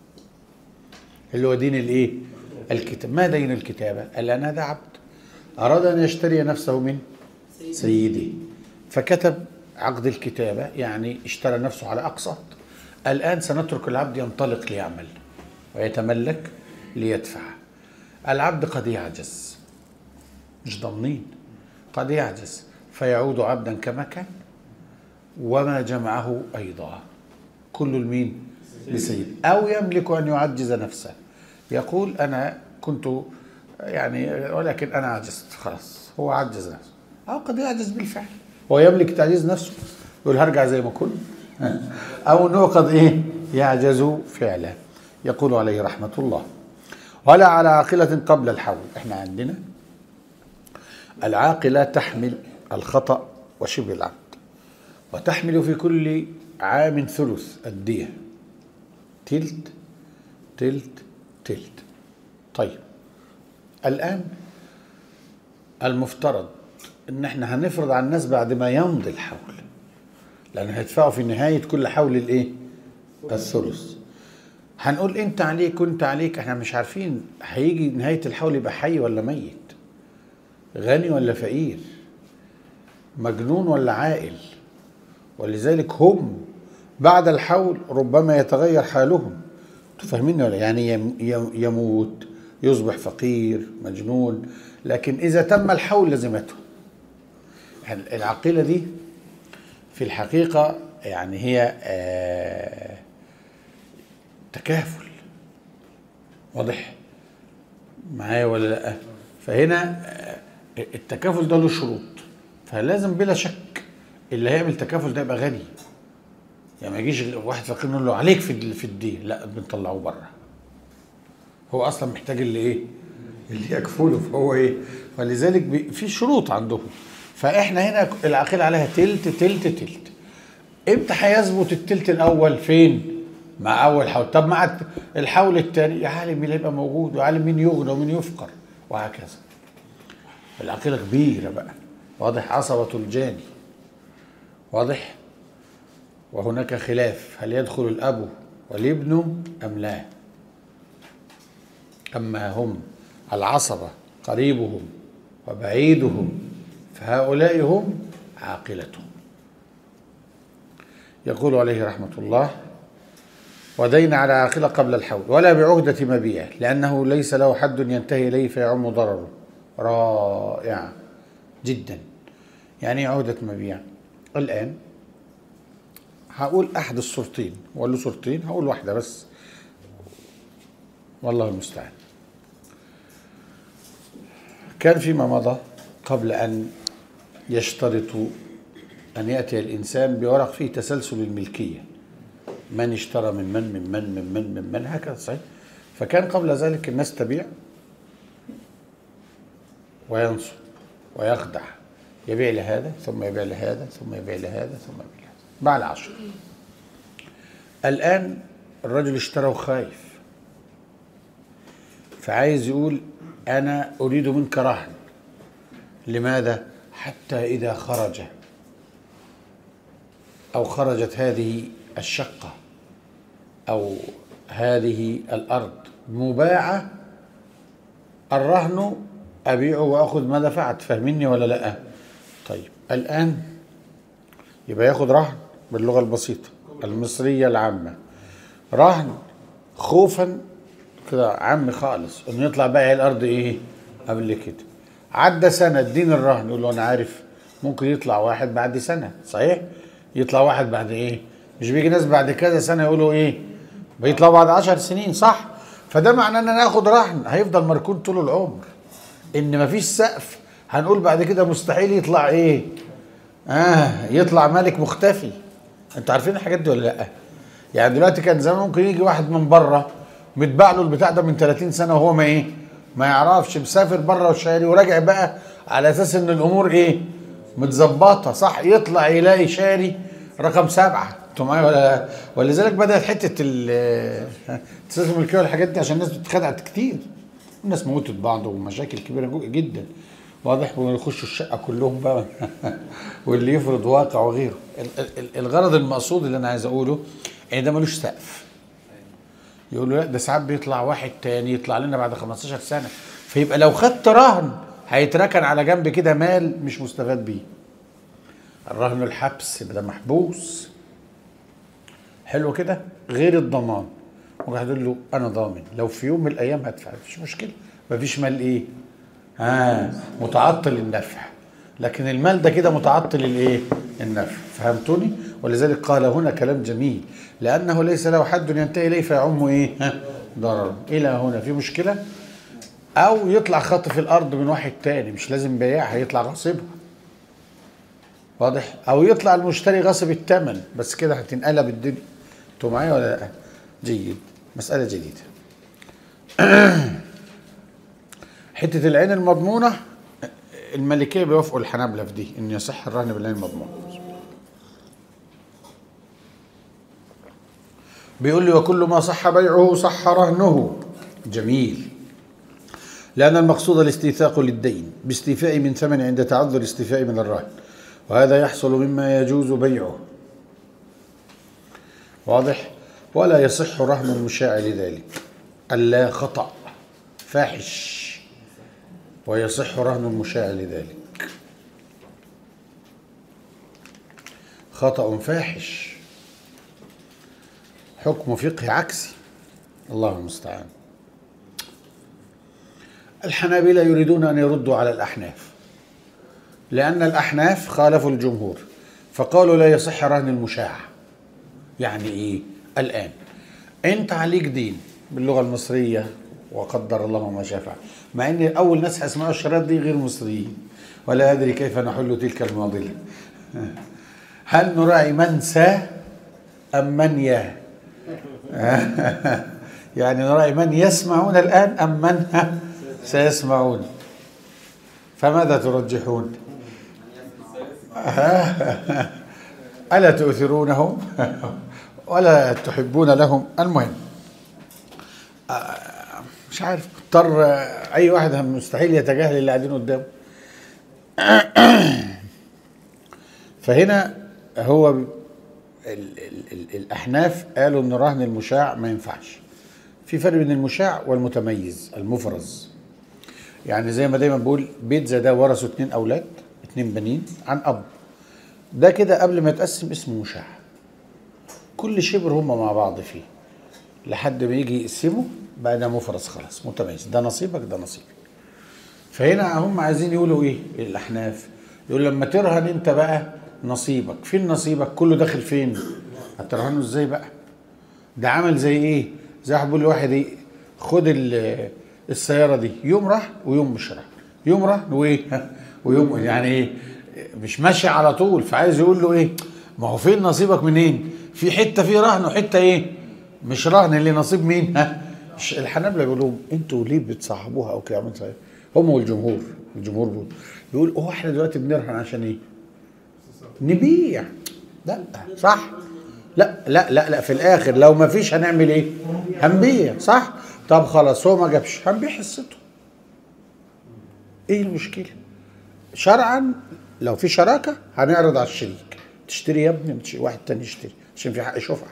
اللي هو دين الايه الكتاب ما دين الكتابه قال انا ده عبد اراد ان يشتري نفسه من سيدي فكتب عقد الكتابه يعني اشترى نفسه على اقساط الان سنترك العبد ينطلق ليعمل ويتملك ليدفع العبد قد يعجز مش ضامنين قد يعجز فيعود عبدا كما كان وما جمعه ايضا كل المين لسيد او يملك ان يعجز نفسه يقول انا كنت يعني ولكن انا عجزت خلاص هو عجز نفسه او قد يعجز بالفعل هو يملك تعجيز نفسه يقول هرجع زي ما كنت او انه قد ايه يعجز فعلا يقول عليه رحمه الله ولا على عاقله قبل الحول احنا عندنا العاقله تحمل الخطا وشبه العمد وتحمل في كل عام ثلث الديه تلت تلت تلت طيب الآن المفترض ان احنا هنفرض على الناس بعد ما يمضي الحول لان هيدفعوا في نهاية كل حول الايه الثلث هنقول انت عليك وانت عليك احنا مش عارفين هيجي نهاية الحول يبقى حي ولا ميت غني ولا فقير مجنون ولا عاقل ولذلك هم بعد الحول ربما يتغير حالهم انتوا فاهمين ولا يعني يم- يم- يموت يصبح فقير مجنون لكن اذا تم الحول لزمته يعني العقيله دي في الحقيقه يعني هي آه، تكافل واضح معايا ولا لا فهنا آه، التكافل ده له شروط فلازم بلا شك اللي هيعمل تكافل ده يبقى غني يعني ما يجيش واحد فقير نقول له عليك في ال- في الدين لا بنطلعوه بره هو اصلا محتاج اللي ايه اللي يكفله فهو ايه ولذلك بي- في شروط عندهم فاحنا هنا العقيل عليها تلت تلت تلت امتى هيثبت التلت الاول فين مع اول حول طب مع الت- الحول الثاني يا عالم مين اللي يبقى موجود وعالم مين يغنى ومين يفقر وهكذا العقيلة كبيرة بقى واضح عصبة الجاني واضح وهناك خلاف هل يدخل الأب والابن أم لا أما هم العصبة قريبهم وبعيدهم فهؤلاء هم عاقلتهم يقول عليه رحمة الله ودين على عاقلة قبل الحول ولا بعهدة مبيع لأنه ليس له حد ينتهي إليه فيعم ضرره رائع جدا يعني إيه عهدة مبيع الآن هقول أحد الصورتين وقال له صورتين هقول واحدة بس والله المستعان كان فيما مضى قبل أن يشترط أن يأتي الإنسان بورق فيه تسلسل الملكية من اشترى من من من من من من من, من هكذا صحيح فكان قبل ذلك الناس تبيع وينصب ويخدع يبيع لهذا ثم يبيع لهذا ثم يبيع لهذا ثم يبيع لهذا باع العشر الآن الرجل اشترى وخايف فعايز يقول أنا أريد منك رهن لماذا؟ حتى إذا خرج أو خرجت هذه الشقة أو هذه الأرض مباعة الرهن أبيعه وأخذ ما دفعت فاهميني ولا لأ؟ طيب الآن يبقى ياخد رهن باللغة البسيطة المصرية العامة رهن خوفا كده عام خالص انه يطلع بقى الارض ايه قبل كده عدى سنه اديني الرهن يقول له انا عارف ممكن يطلع واحد بعد سنه صحيح يطلع واحد بعد ايه مش بيجي ناس بعد كذا سنه يقولوا ايه بيطلعوا بعد عشر سنين صح فده معناه ان انا اخد رهن هيفضل مركون طول العمر ان مفيش سقف هنقول بعد كده مستحيل يطلع ايه اه يطلع ملك مختفي انتوا عارفين الحاجات دي ولا لا يعني دلوقتي كان زمان ممكن يجي واحد من بره متباع له البتاع ده من 30 سنه وهو ما ايه ما يعرفش مسافر بره وشاري وراجع بقى على اساس ان الامور ايه متظبطه صح يطلع يلاقي شاري رقم سبعه انتوا معايا ولا ولذلك بدات حته ال التسلسل الملكيه والحاجات دي عشان الناس اتخدعت كتير الناس موتت بعض ومشاكل كبيره جو- جدا واضح ويخشوا الشقه كلهم بقى واللي يفرض واقع وغيره ال- ال- الغرض المقصود اللي انا عايز اقوله ان ده ملوش سقف يقول له لا ده ساعات بيطلع واحد تاني يطلع لنا بعد 15 سنه فيبقى لو خدت رهن هيتركن على جنب كده مال مش مستفاد بيه الرهن الحبس يبقى ده محبوس حلو كده غير الضمان واحد يقول له انا ضامن لو في يوم من الايام هدفع مفيش مشكله مفيش مال ايه اه متعطل النفع لكن المال ده كده متعطل الايه النفع فهمتوني ولذلك قال هنا كلام جميل لانه ليس له حد ينتهي اليه فيعم ايه ها ضرر الى هنا في مشكله او يطلع خطف الارض من واحد تاني مش لازم بياعها يطلع غاصبها واضح او يطلع المشتري غاصب الثمن بس كده هتنقلب الدنيا انتوا معايا ولا لا جيد مساله جديده حته العين المضمونه الملكيه بيوافقوا الحنابله في دي ان يصح الرهن بالعين المضمونه بيقول لي وكل ما صح بيعه صح رهنه جميل لأن المقصود الاستيثاق للدين باستيفاء من ثمن عند تعذر الاستيفاء من الرهن وهذا يحصل مما يجوز بيعه واضح ولا يصح رهن المشاع لذلك ألا خطأ فاحش ويصح رهن المشاع لذلك خطأ فاحش حكم فقهي عكسي الله المستعان الحنابلة يريدون أن يردوا على الأحناف لأن الأحناف خالفوا الجمهور فقالوا لا يصح رهن المشاع يعني إيه الآن أنت عليك دين باللغة المصرية وقدر الله ما شاء فعل مع ان اول ناس هيسمعوا الشرائط دي غير مصريين ولا ادري كيف نحل تلك المعضله هل نراعي من سا ام من يا يعني نراعي من يسمعون الان ام من سيسمعون فماذا ترجحون الا تؤثرونهم ولا تحبون لهم المهم مش عارف اضطر اي واحد مستحيل يتجاهل اللي قاعدين قدامه فهنا هو ال ال ال الاحناف قالوا ان رهن المشاع ما ينفعش في فرق بين المشاع والمتميز المفرز يعني زي ما دايما بقول بيت زي ده ورثوا اتنين اولاد اتنين بنين عن اب ده كده قبل ما يتقسم اسمه مشاع كل شبر هم مع بعض فيه لحد ما يجي يقسمه بقى ده مفرز خلاص متميز ده نصيبك ده نصيبي فهنا هم عايزين يقولوا ايه الاحناف يقول لما ترهن انت بقى نصيبك فين نصيبك كله داخل فين هترهنه ازاي بقى ده عمل زي ايه زي واحد بيقول لواحد ايه خد ال- السياره دي يوم راح ويوم مش راح يوم راح وايه ويوم يعني ايه مش ماشي على طول فعايز يقول له ايه ما هو فين نصيبك منين في حته فيه رهن وحته ايه مش رهن اللي نصيب مين ها مش الحنابلة بيقولوا انتوا ليه بتصاحبوها او كده عملت ايه هم والجمهور الجمهور بيقول بيقول هو احنا دلوقتي بنرهن عشان ايه نبيع لا صح لا لا لا لا في الاخر لو ما فيش هنعمل ايه هنبيع صح طب خلاص هو ما جابش هنبيع حصته ايه المشكله شرعا لو في شراكه هنعرض على الشريك تشتري يا ابني مش- واحد تاني يشتري عشان في حق شفعه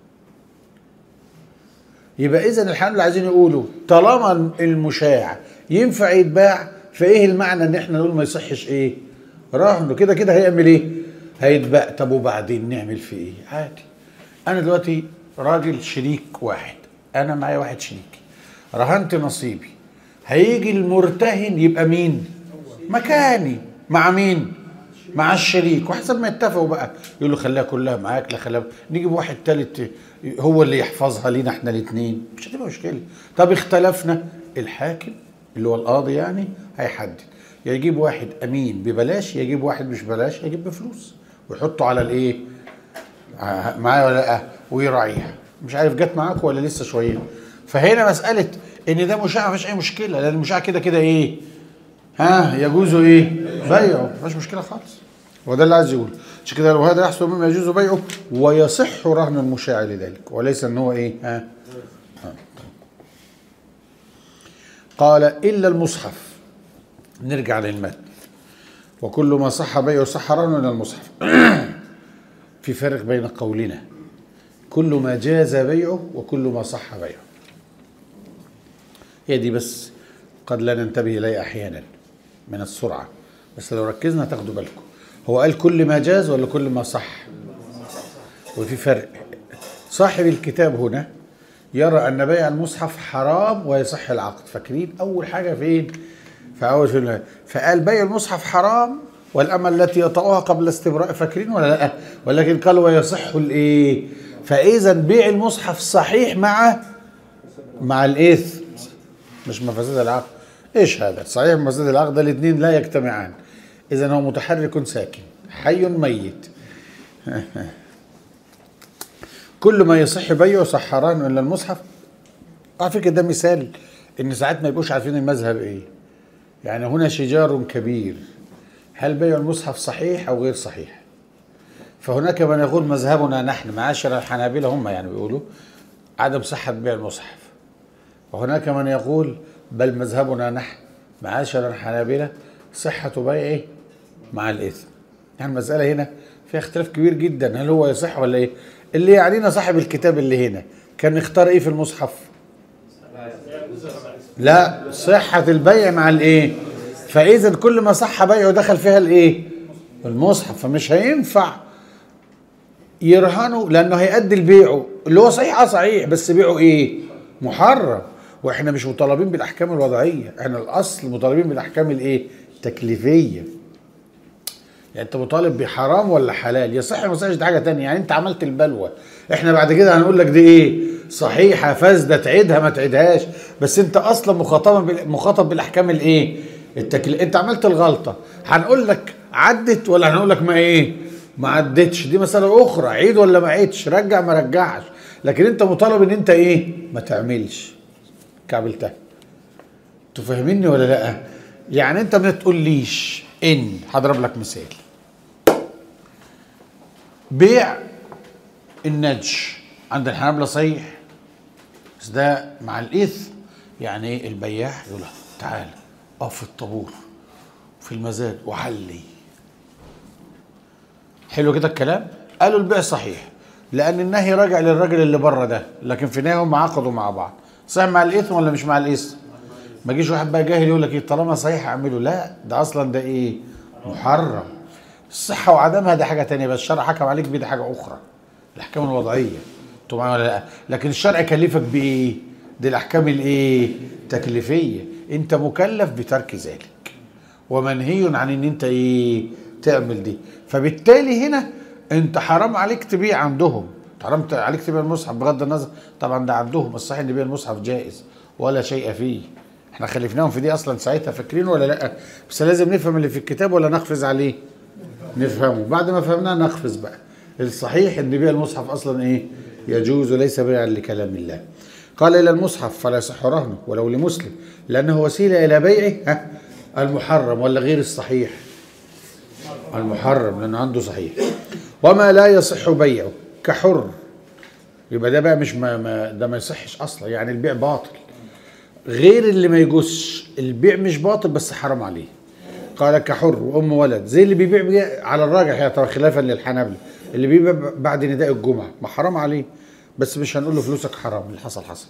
يبقى اذا الحمد عايزين يقولوا طالما المشاع ينفع يتباع فايه المعنى ان احنا نقول ما يصحش ايه رهنه كده كده هيعمل ايه هيتباع طب وبعدين نعمل فيه ايه عادي انا دلوقتي راجل شريك واحد انا معايا واحد شريكي رهنت نصيبي هيجي المرتهن يبقى مين مكاني مع مين مع الشريك وحسب ما يتفقوا بقى يقول له خليها كلها معاك لا خليها نجيب واحد تالت هو اللي يحفظها لينا احنا الاثنين مش هتبقى مشكله طب اختلفنا الحاكم اللي هو القاضي يعني هيحدد يا يجيب واحد امين ببلاش يا يجيب واحد مش ببلاش يجيب بفلوس ويحطه على الايه ع- معايا ولا لا ويراعيها مش عارف جت معاكم ولا لسه شويه فهنا مساله ان ده مشاع مفيش اي مشكله لان المشاع كده كده ايه ها يجوز ايه بيعه مفيش مشكله خالص هو ده اللي عايز يقول عشان كده لو هذا يحصل مما يجوز بيعه ويصح رهن المشاع لذلك وليس ان هو ايه ها ها. قال الا المصحف نرجع للمتن وكل ما صح بيعه صح رهن من المصحف في فرق بين قولنا كل ما جاز بيعه وكل ما صح بيعه هي دي بس قد لا ننتبه إليها أحيانا من السرعة بس لو ركزنا تاخدوا بالكم هو قال كل ما جاز ولا كل ما صح وفي فرق صاحب الكتاب هنا يرى أن بيع المصحف حرام ويصح العقد فاكرين أول حاجة فين في أول فيلم فقال بيع المصحف حرام والأمة التي يطأها قبل استبراء فاكرين ولا لا ولكن قال ويصح الإيه فإذا بيع المصحف صحيح مع مع الإثم مش مفاسد العقد ايش هذا صحيح مفاسد العقد الاثنين لا يجتمعان اذا هو متحرك ساكن حي ميت كل ما يصح بيعه صحران الا المصحف على فكره ده مثال ان ساعات ما يبقوش عارفين المذهب ايه يعني هنا شجار كبير هل بيع المصحف صحيح او غير صحيح فهناك من يقول مذهبنا نحن معاشر الحنابلة هم يعني بيقولوا عدم صحة بيع المصحف وهناك من يقول بل مذهبنا نحن معاشر الحنابلة صحة بيعه مع الإثم يعني المسألة هنا فيها اختلاف كبير جدا هل هو يصح ولا إيه اللي يعنينا صاحب الكتاب اللي هنا كان اختار إيه في المصحف لا صحة البيع مع الإيه فإذا كل ما صح بيعه دخل فيها الإيه المصحف فمش هينفع يرهنوا لانه هيأدي لبيعه اللي هو صحيح اه صحيح بس بيعه ايه؟ محرم واحنا مش مطالبين بالاحكام الوضعيه احنا الاصل مطالبين بالاحكام الايه؟ التكليفيه يعني انت مطالب بحرام ولا حلال يصح ما يصحش دي حاجه تانية يعني انت عملت البلوى احنا بعد كده هنقول لك دي ايه صحيحه فاسده تعيدها ما تعيدهاش بس انت اصلا مخاطب بال- مخاطب بالاحكام الايه التكليف انت عملت الغلطه هنقول لك عدت ولا هنقول لك ما ايه ما عدتش دي مساله اخرى عيد ولا ما عيدش رجع ما رجعش لكن انت مطالب ان انت ايه ما تعملش كعبلتها انتوا فاهميني ولا لا يعني انت ما تقوليش ان هضرب لك مثال بيع النج عند الحنابلة صحيح بس ده مع الإثم يعني إيه البياع يقول له تعال اقف في الطابور في المزاد وحلي حلو كده الكلام قالوا البيع صحيح لان النهي راجع للراجل اللي بره ده لكن في النهايه هم عقدوا مع بعض صحيح مع الاثم ولا مش مع الاثم ما يجيش واحد بقى جاهل يقول لك ايه طالما صحيح اعمله لا ده اصلا ده ايه محرم الصحه وعدمها ده حاجه تانية بس الشرع حكم عليك بيه ده حاجه اخرى الاحكام الوضعيه انتوا معايا ولا لا لكن الشرع كلفك بايه دي الاحكام الايه تكليفيه انت مكلف بترك ذلك ومنهي عن ان انت ايه تعمل دي فبالتالي هنا انت حرام عليك تبيع عندهم حرام عليك تبيع المصحف بغض النظر طبعا ده عندهم الصحيح ان بيع المصحف جائز ولا شيء فيه احنا خلفناهم في دي اصلا ساعتها فاكرين ولا لا بس لازم نفهم اللي في الكتاب ولا نقفز عليه نفهمه بعد ما فهمناه نقفز بقى الصحيح ان بيع المصحف اصلا ايه يجوز وليس بيعا لكلام الله قال الى المصحف فلا يصح رهنه ولو لمسلم لانه وسيله الى بيعه ها المحرم ولا غير الصحيح المحرم لانه عنده صحيح وما لا يصح بيعه كحر يبقى ده بقى مش ما, ما ده ما يصحش اصلا يعني البيع باطل غير اللي ما يجوزش البيع مش باطل بس حرام عليه قال كحر وام ولد زي اللي بيبيع بيع على الراجح يا ترى خلافا للحنابلة اللي بيبيع بعد نداء الجمعه ما حرام عليه بس مش هنقول له فلوسك حرام اللي حصل حصل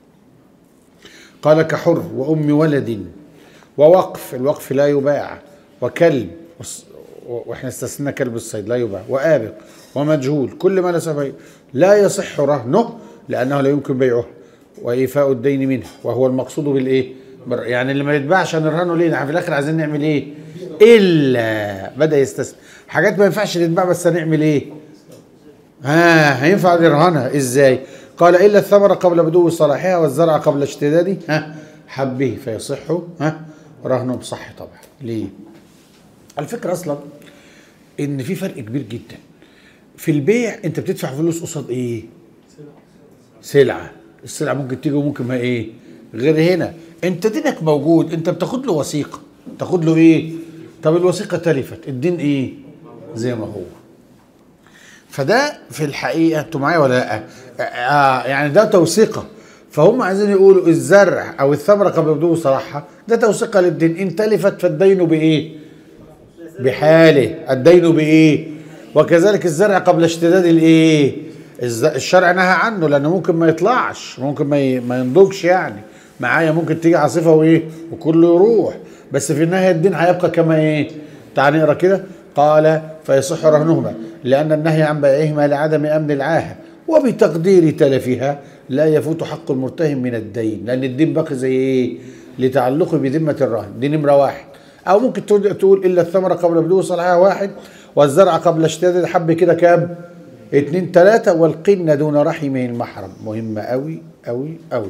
قال كحر وام ولد ووقف الوقف لا يباع وكلب وس- واحنا استثنينا كلب الصيد لا يباع وآبق ومجهول كل ما لا سبب لا يصح رهنه لأنه لا يمكن بيعه وإيفاء الدين منه وهو المقصود بالإيه؟ بر- يعني اللي ما يتباعش هنرهنه ليه؟ احنا في الآخر عايزين نعمل إيه؟ إلا بدأ يستثني حاجات ما ينفعش تتباع بس هنعمل إيه؟ ها هينفع نرهنها ازاي؟ قال الا الثمره قبل بدو صلاحها والزرع قبل اشتداده ها حبه فيصح ها رهنه بصح طبعا ليه؟ الفكره اصلا ان في فرق كبير جدا في البيع انت بتدفع فلوس قصاد ايه؟ سلعه السلعه ممكن تيجي وممكن ما ايه؟ غير هنا انت دينك موجود انت بتاخد له وثيقه تاخد له ايه؟ طب الوثيقه تلفت الدين ايه؟ زي ما هو فده في الحقيقه انتوا معايا ولا لا؟ آه يعني ده توثيقه فهم عايزين يقولوا الزرع او الثمره قبل بدو صلاحها ده توثيقه للدين ان تلفت فالدين بايه؟ بحاله الدين بايه؟ وكذلك الزرع قبل اشتداد الايه؟ الز- الشرع نهى عنه لانه ممكن ما يطلعش ممكن ما ي- ما ينضجش يعني معايا ممكن تيجي عاصفه وايه؟ وكله يروح بس في النهايه الدين هيبقى كما ايه؟ تعال نقرا كده قال فيصح رهنهما لان النهي عن بيعهما لعدم امن العاهه وبتقدير تلفها لا يفوت حق المرتهن من الدين لان الدين باقي زي ايه؟ لتعلقه بذمه الرهن دي نمره واحد او ممكن تقول تقول الا الثمره قبل بدو صلاحها واحد والزرع قبل اشتداد الحب كده كام؟ اتنين تلاته والقن دون رحمه المحرم مهمه قوي قوي قوي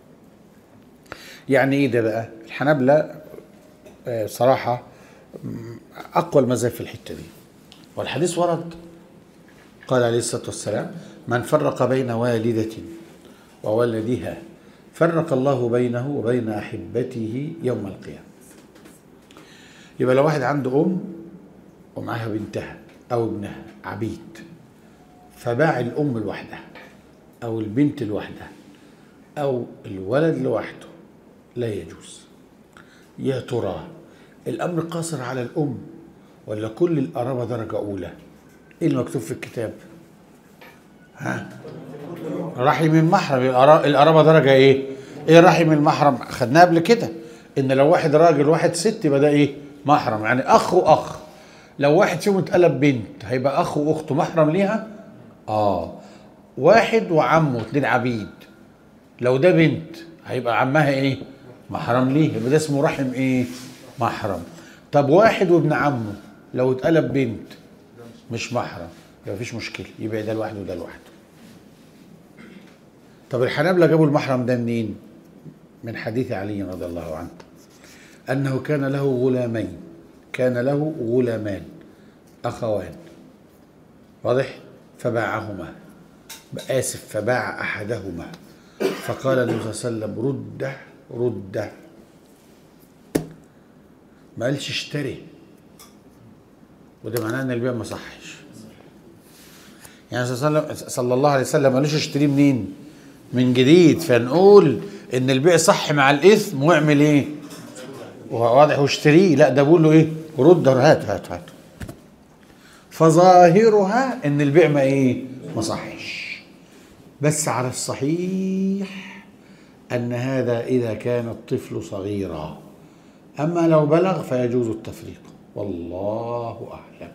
يعني ايه ده بقى؟ الحنابله آه، صراحه مم، اقوى المذاهب في الحته دي والحديث ورد قال عليه الصلاه والسلام من فرق بين والده وولدها فرق الله بينه وبين احبته يوم القيامه يبقى لو واحد عنده ام ومعاها بنتها او ابنها عبيد فباع الام لوحدها او البنت لوحدها او الولد لوحده لا يجوز يا ترى الامر قاصر على الام ولا كل القرابه درجه اولى ايه المكتوب في الكتاب ها رحم المحرم القرا- القرابه درجه ايه ايه رحم المحرم خدناه قبل كده ان لو واحد راجل واحد ست يبقى ده ايه محرم يعني اخ واخ لو واحد فيهم اتقلب بنت هيبقى اخ واخته محرم ليها اه واحد وعمه اتنين عبيد لو ده بنت هيبقى عمها ايه محرم ليه يبقى ده اسمه رحم ايه محرم طب واحد وابن عمه لو اتقلب بنت مش محرم يبقى مفيش مشكله يبقى ده لوحده وده لوحده طب الحنابلة جابوا المحرم ده منين من حديث علي رضي الله عنه أنه كان له غلامين كان له غلامان أخوان واضح فباعهما آسف فباع أحدهما فقال النبي صلى الله عليه وسلم رده رده ما قالش اشتري وده معناه ان البيع ما صحش يعني صلى الله عليه وسلم- صلى الله عليه وسلم ما قالوش اشتريه منين من جديد فنقول ان البيع صح مع الاثم واعمل ايه واضح واشتريه لا ده بقول له ايه رد هات هات هات فظاهرها ان البيع ما ايه ما صحش بس على الصحيح ان هذا اذا كان الطفل صغيرا اما لو بلغ فيجوز التفريق والله اعلم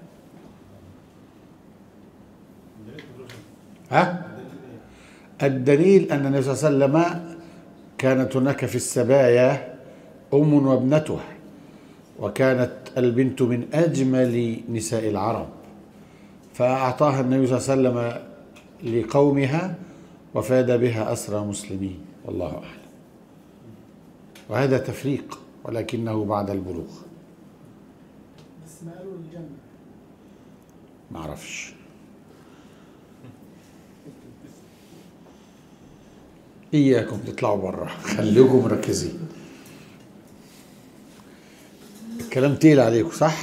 ها الدليل ان النبي صلى الله عليه وسلم كانت هناك في السبايا ام وابنتها وكانت البنت من اجمل نساء العرب فاعطاها النبي صلى الله عليه وسلم لقومها وفاد بها اسرى مسلمين والله اعلم وهذا تفريق ولكنه بعد البلوغ بس ما قالوا الجنة ما اعرفش اياكم تطلعوا بره خليكم مركزين كلام تقيل عليكم صح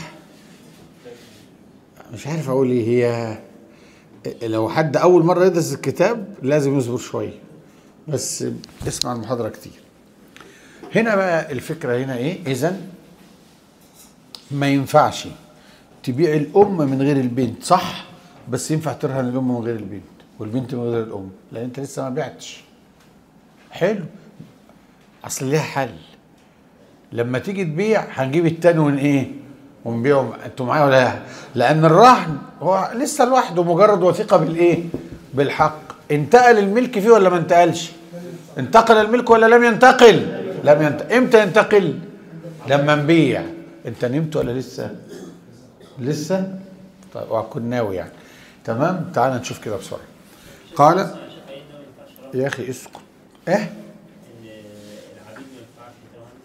مش عارف اقول ايه هي لو حد اول مره يدرس الكتاب لازم يصبر شويه بس اسمع المحاضره كتير هنا بقى الفكره هنا ايه اذا ما ينفعش تبيع الام من غير البنت صح بس ينفع ترهن الام من غير البنت والبنت من غير الام لان انت لسه ما بعتش حلو اصل ليها حل لما تيجي تبيع هنجيب التاني ون ايه ونبيعه انتوا معايا ولا لا؟ لان الرهن هو لسه لوحده مجرد وثيقه بالايه بالحق انتقل الملك فيه ولا ما انتقلش انتقل الملك ولا لم ينتقل لم ينتقل امتى ينتقل لما نبيع انت نمت ولا لسه لسه طيب وهكون ناوي يعني تمام تعال نشوف كده بسرعه قال عشان باين انه ما ينفعش رهن يا اخي اسكت ايه ان العبيد ما ينفعش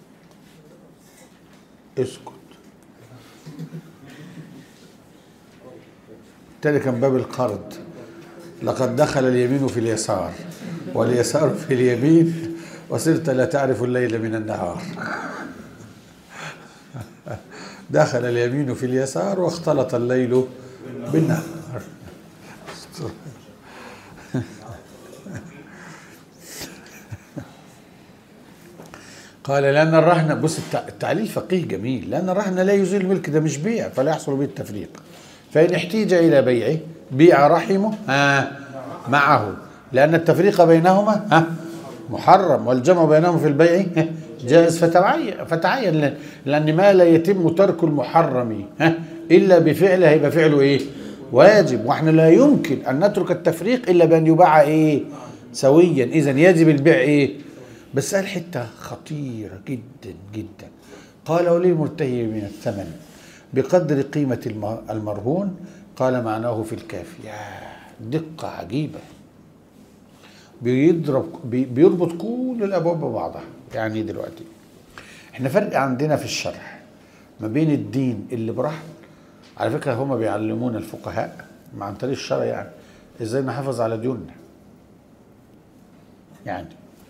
يترهن اسكت تاني كان باب القرض لقد دخل اليمين في اليسار واليسار في اليمين وصرت لا تعرف الليل من النهار دخل اليمين في اليسار واختلط الليل بالنهار قال لأن الرهن بص التع- التعليل فقيه جميل لأن الرهن لا يزيل الملك ده مش بيع فلا يحصل به التفريق فإن احتيج إلى بيعه بيع رحمه ها معه لأن التفريق بينهما ها محرم والجمع بينهم في البيع ها، جائز فتعين فتعين لأن- لأن ما لا يتم ترك المحرم ها إلا بفعله هيبقى فعله إيه؟ واجب واحنا لا يمكن أن نترك التفريق إلا بأن يباع إيه؟ سويا إذا يجب البيع إيه؟ بس قال حتة خطيرة جدا جدا قال وللمرتهي من الثمن بقدر قيمة الم- المرهون قال معناه في الكافي يا دقة عجيبة بيضرب بي- بيربط كل الأبواب ببعضها يعني دلوقتي احنا فرق عندنا في الشرح ما بين الدين اللي برحم على فكرة هما بيعلمونا الفقهاء عن طريق الشرع يعني ازاي نحافظ على ديوننا يعني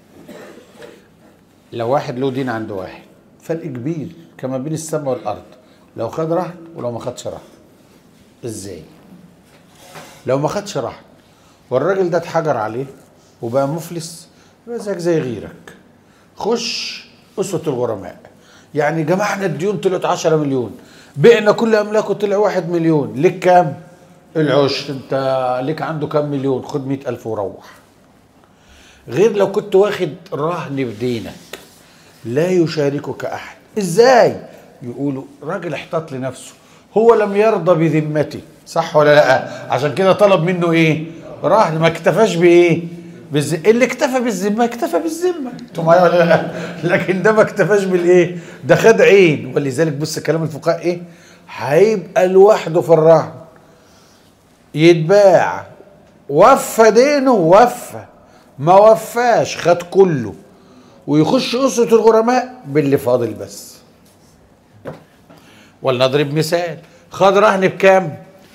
لو واحد له دين عند واحد فرق كبير كما بين السماء والارض لو خد رهن ولو ما خدش رهن ازاي لو ما خدش رهن والراجل ده اتحجر عليه وبقى مفلس يبقى زيك زي غيرك خش أسوة الغرماء يعني جمعنا الديون طلعت 10 مليون بعنا كل أملاكه طلع واحد مليون ليك كام؟ العشر انت ليك عنده كام مليون خد مئة ألف وروح غير لو كنت واخد رهن بدينك لا يشاركك احد ازاي يقولوا راجل احتاط لنفسه هو لم يرضى بذمته صح ولا لا عشان كده طلب منه ايه رهن ما اكتفاش بايه بالز... اللي اكتفى بالذمه اكتفى بالذمه انتوا معايا ولا لا لكن ده ما اكتفاش بالايه ده خد عين ولذلك بص كلام الفقهاء ايه هيبقى لوحده في الرهن يتباع وفى دينه وفى ما وفاش خد كله ويخش أسرة الغرماء باللي فاضل بس ولنضرب مثال خد رهن بكام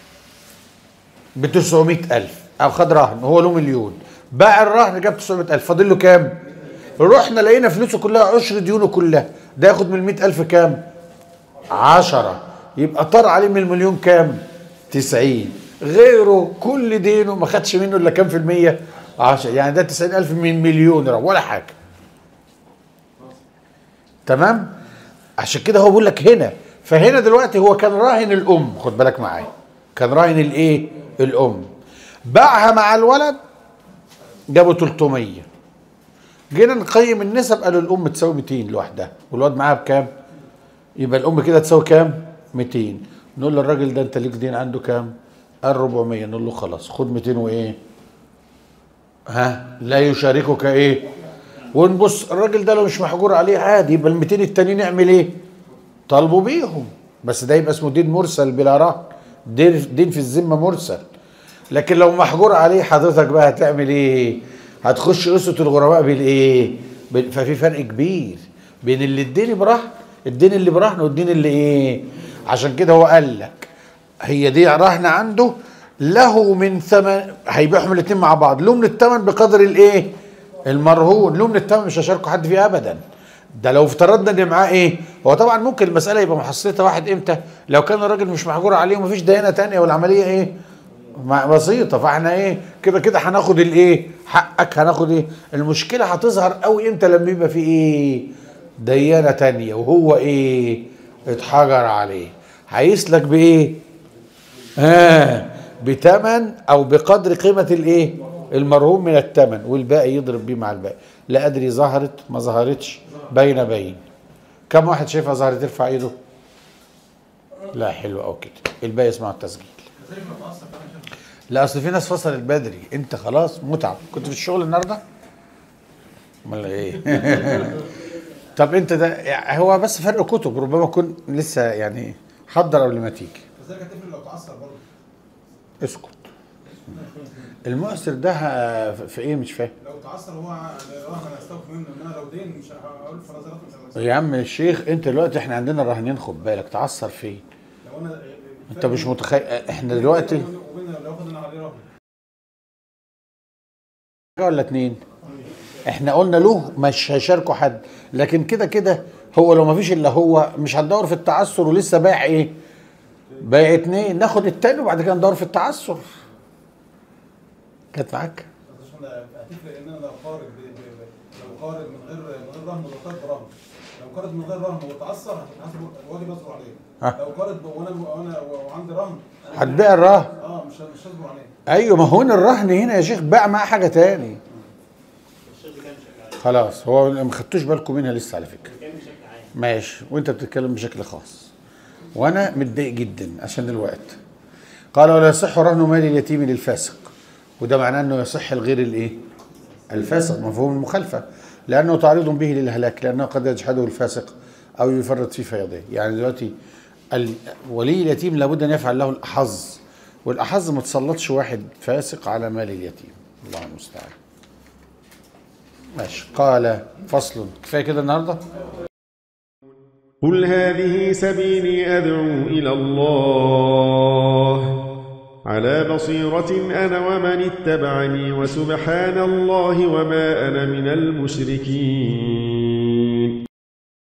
ب 900 ألف أو خد رهن هو له مليون باع الرهن جاب 900 ألف فاضل له كام رحنا لقينا فلوسه كلها عشر ديونه كلها ده ياخد من 100 ألف كام عشرة يبقى طار عليه من المليون كام تسعين غيره كل دينه ما خدش منه الا كام في المية عشرة يعني ده تسعين ألف من مليون رب ولا حاجة تمام عشان كده هو بيقول لك هنا فهنا دلوقتي هو كان راهن الام خد بالك معايا كان راهن الايه الام باعها مع الولد جابوا 300 جينا نقيم النسب قالوا الام تساوي 200 لوحدها والواد معاها بكام يبقى الام كده تساوي كام 200 نقول للراجل ده انت ليك دين عنده كام قال 400 نقول له خلاص خد 200 وايه ها لا يشاركك ايه ونبص الراجل ده لو مش محجور عليه عادي يبقى ال 200 التانيين نعمل ايه طالبوا بيهم بس ده يبقى اسمه دين مرسل بلا رهن دين دين في الذمه مرسل لكن لو محجور عليه حضرتك بقى هتعمل ايه هتخش قصه الغرباء بالايه بال- ففي فرق كبير بين اللي الدين برهن الدين اللي برهن والدين اللي ايه عشان كده هو قال لك هي دي رهن عنده له من ثمن هيبيعهم الاثنين مع بعض له من الثمن بقدر الايه المرهون له من الثمن مش هشاركه حد فيه ابدا ده لو افترضنا ان معاه ايه هو طبعا ممكن المساله يبقى محصلتها واحد امتى لو كان الراجل مش محجور عليه ومفيش ديانه تانية والعمليه ايه ما- بسيطه فاحنا ايه كده كده هناخد الايه حقك هناخد ايه المشكله هتظهر قوي امتى لما يبقى في ايه ديانه تانية وهو ايه اتحجر عليه هيسلك بايه آه بتمن او بقدر قيمه الايه المرهون من الثمن والباقي يضرب بيه مع الباقي لا ادري ظهرت ما ظهرتش بين بين كم واحد شايفها ظهرت يرفع ايده لا حلو قوي كده الباقي يسمع التسجيل لا اصل في ناس فصلت بدري انت خلاص متعب كنت في الشغل النهارده امال ايه طب انت ده يعني هو بس فرق كتب ربما يكون لسه يعني حضر قبل ما تيجي ازاي هتفرق لو تعصب برضه اسكت المؤثر ده ه- في ايه مش فاهم لو تعصب هو رهن هيستوفي منه انما لو دين مش هقول فرازات مش هقول يا عم الشيخ انت دلوقتي احنا عندنا راهنين خد بالك تعثر فين لو انا انت مش متخيل احنا دلوقتي وبين لو اخد انا عليه رهن حاجة ولا اتنين احنا قلنا له مش هيشاركوا حد لكن كده كده هو لو ما فيش الا هو مش هتدور في التعثر ولسه بايع ايه بايع اتنين ناخد التاني وبعد كده ندور في التعثر كانت معاك عشان هتفرق ان انا لو خارج ب- ب- لو خارج من غير من غير رهن ولا خارج برهن لو خارج من غير رهن وتعثر هتتحاسب الواجب يصبر عليه ها. لو خارج ب- وانا وانا وعندي رهن هتبيع الرهن اه مش مش هصبر عليه ايوه ما هو هنا الرهن هنا يا شيخ باع معاه حاجه تاني خلاص هو ما خدتوش بالكم منها لسه على فكره ماشي وانت بتتكلم بشكل خاص وانا متضايق جدا عشان الوقت قال ولا يصح رهن مال اليتيم للفاسق وده معناه انه يصح الغير الايه الفاسق مفهوم المخالفه لانه تعريض به للهلاك لانه قد يجحده الفاسق او يفرط في فيضه يعني دلوقتي ال- ولي اليتيم لابد ان يفعل له الاحظ والاحظ ما تسلطش واحد فاسق على مال اليتيم الله المستعان ماشي قال فصل كفايه كده النهارده قل هذه سبيلي أدعو إلى الله على بصيرة أنا ومن اتبعني وسبحان الله وما أنا من المشركين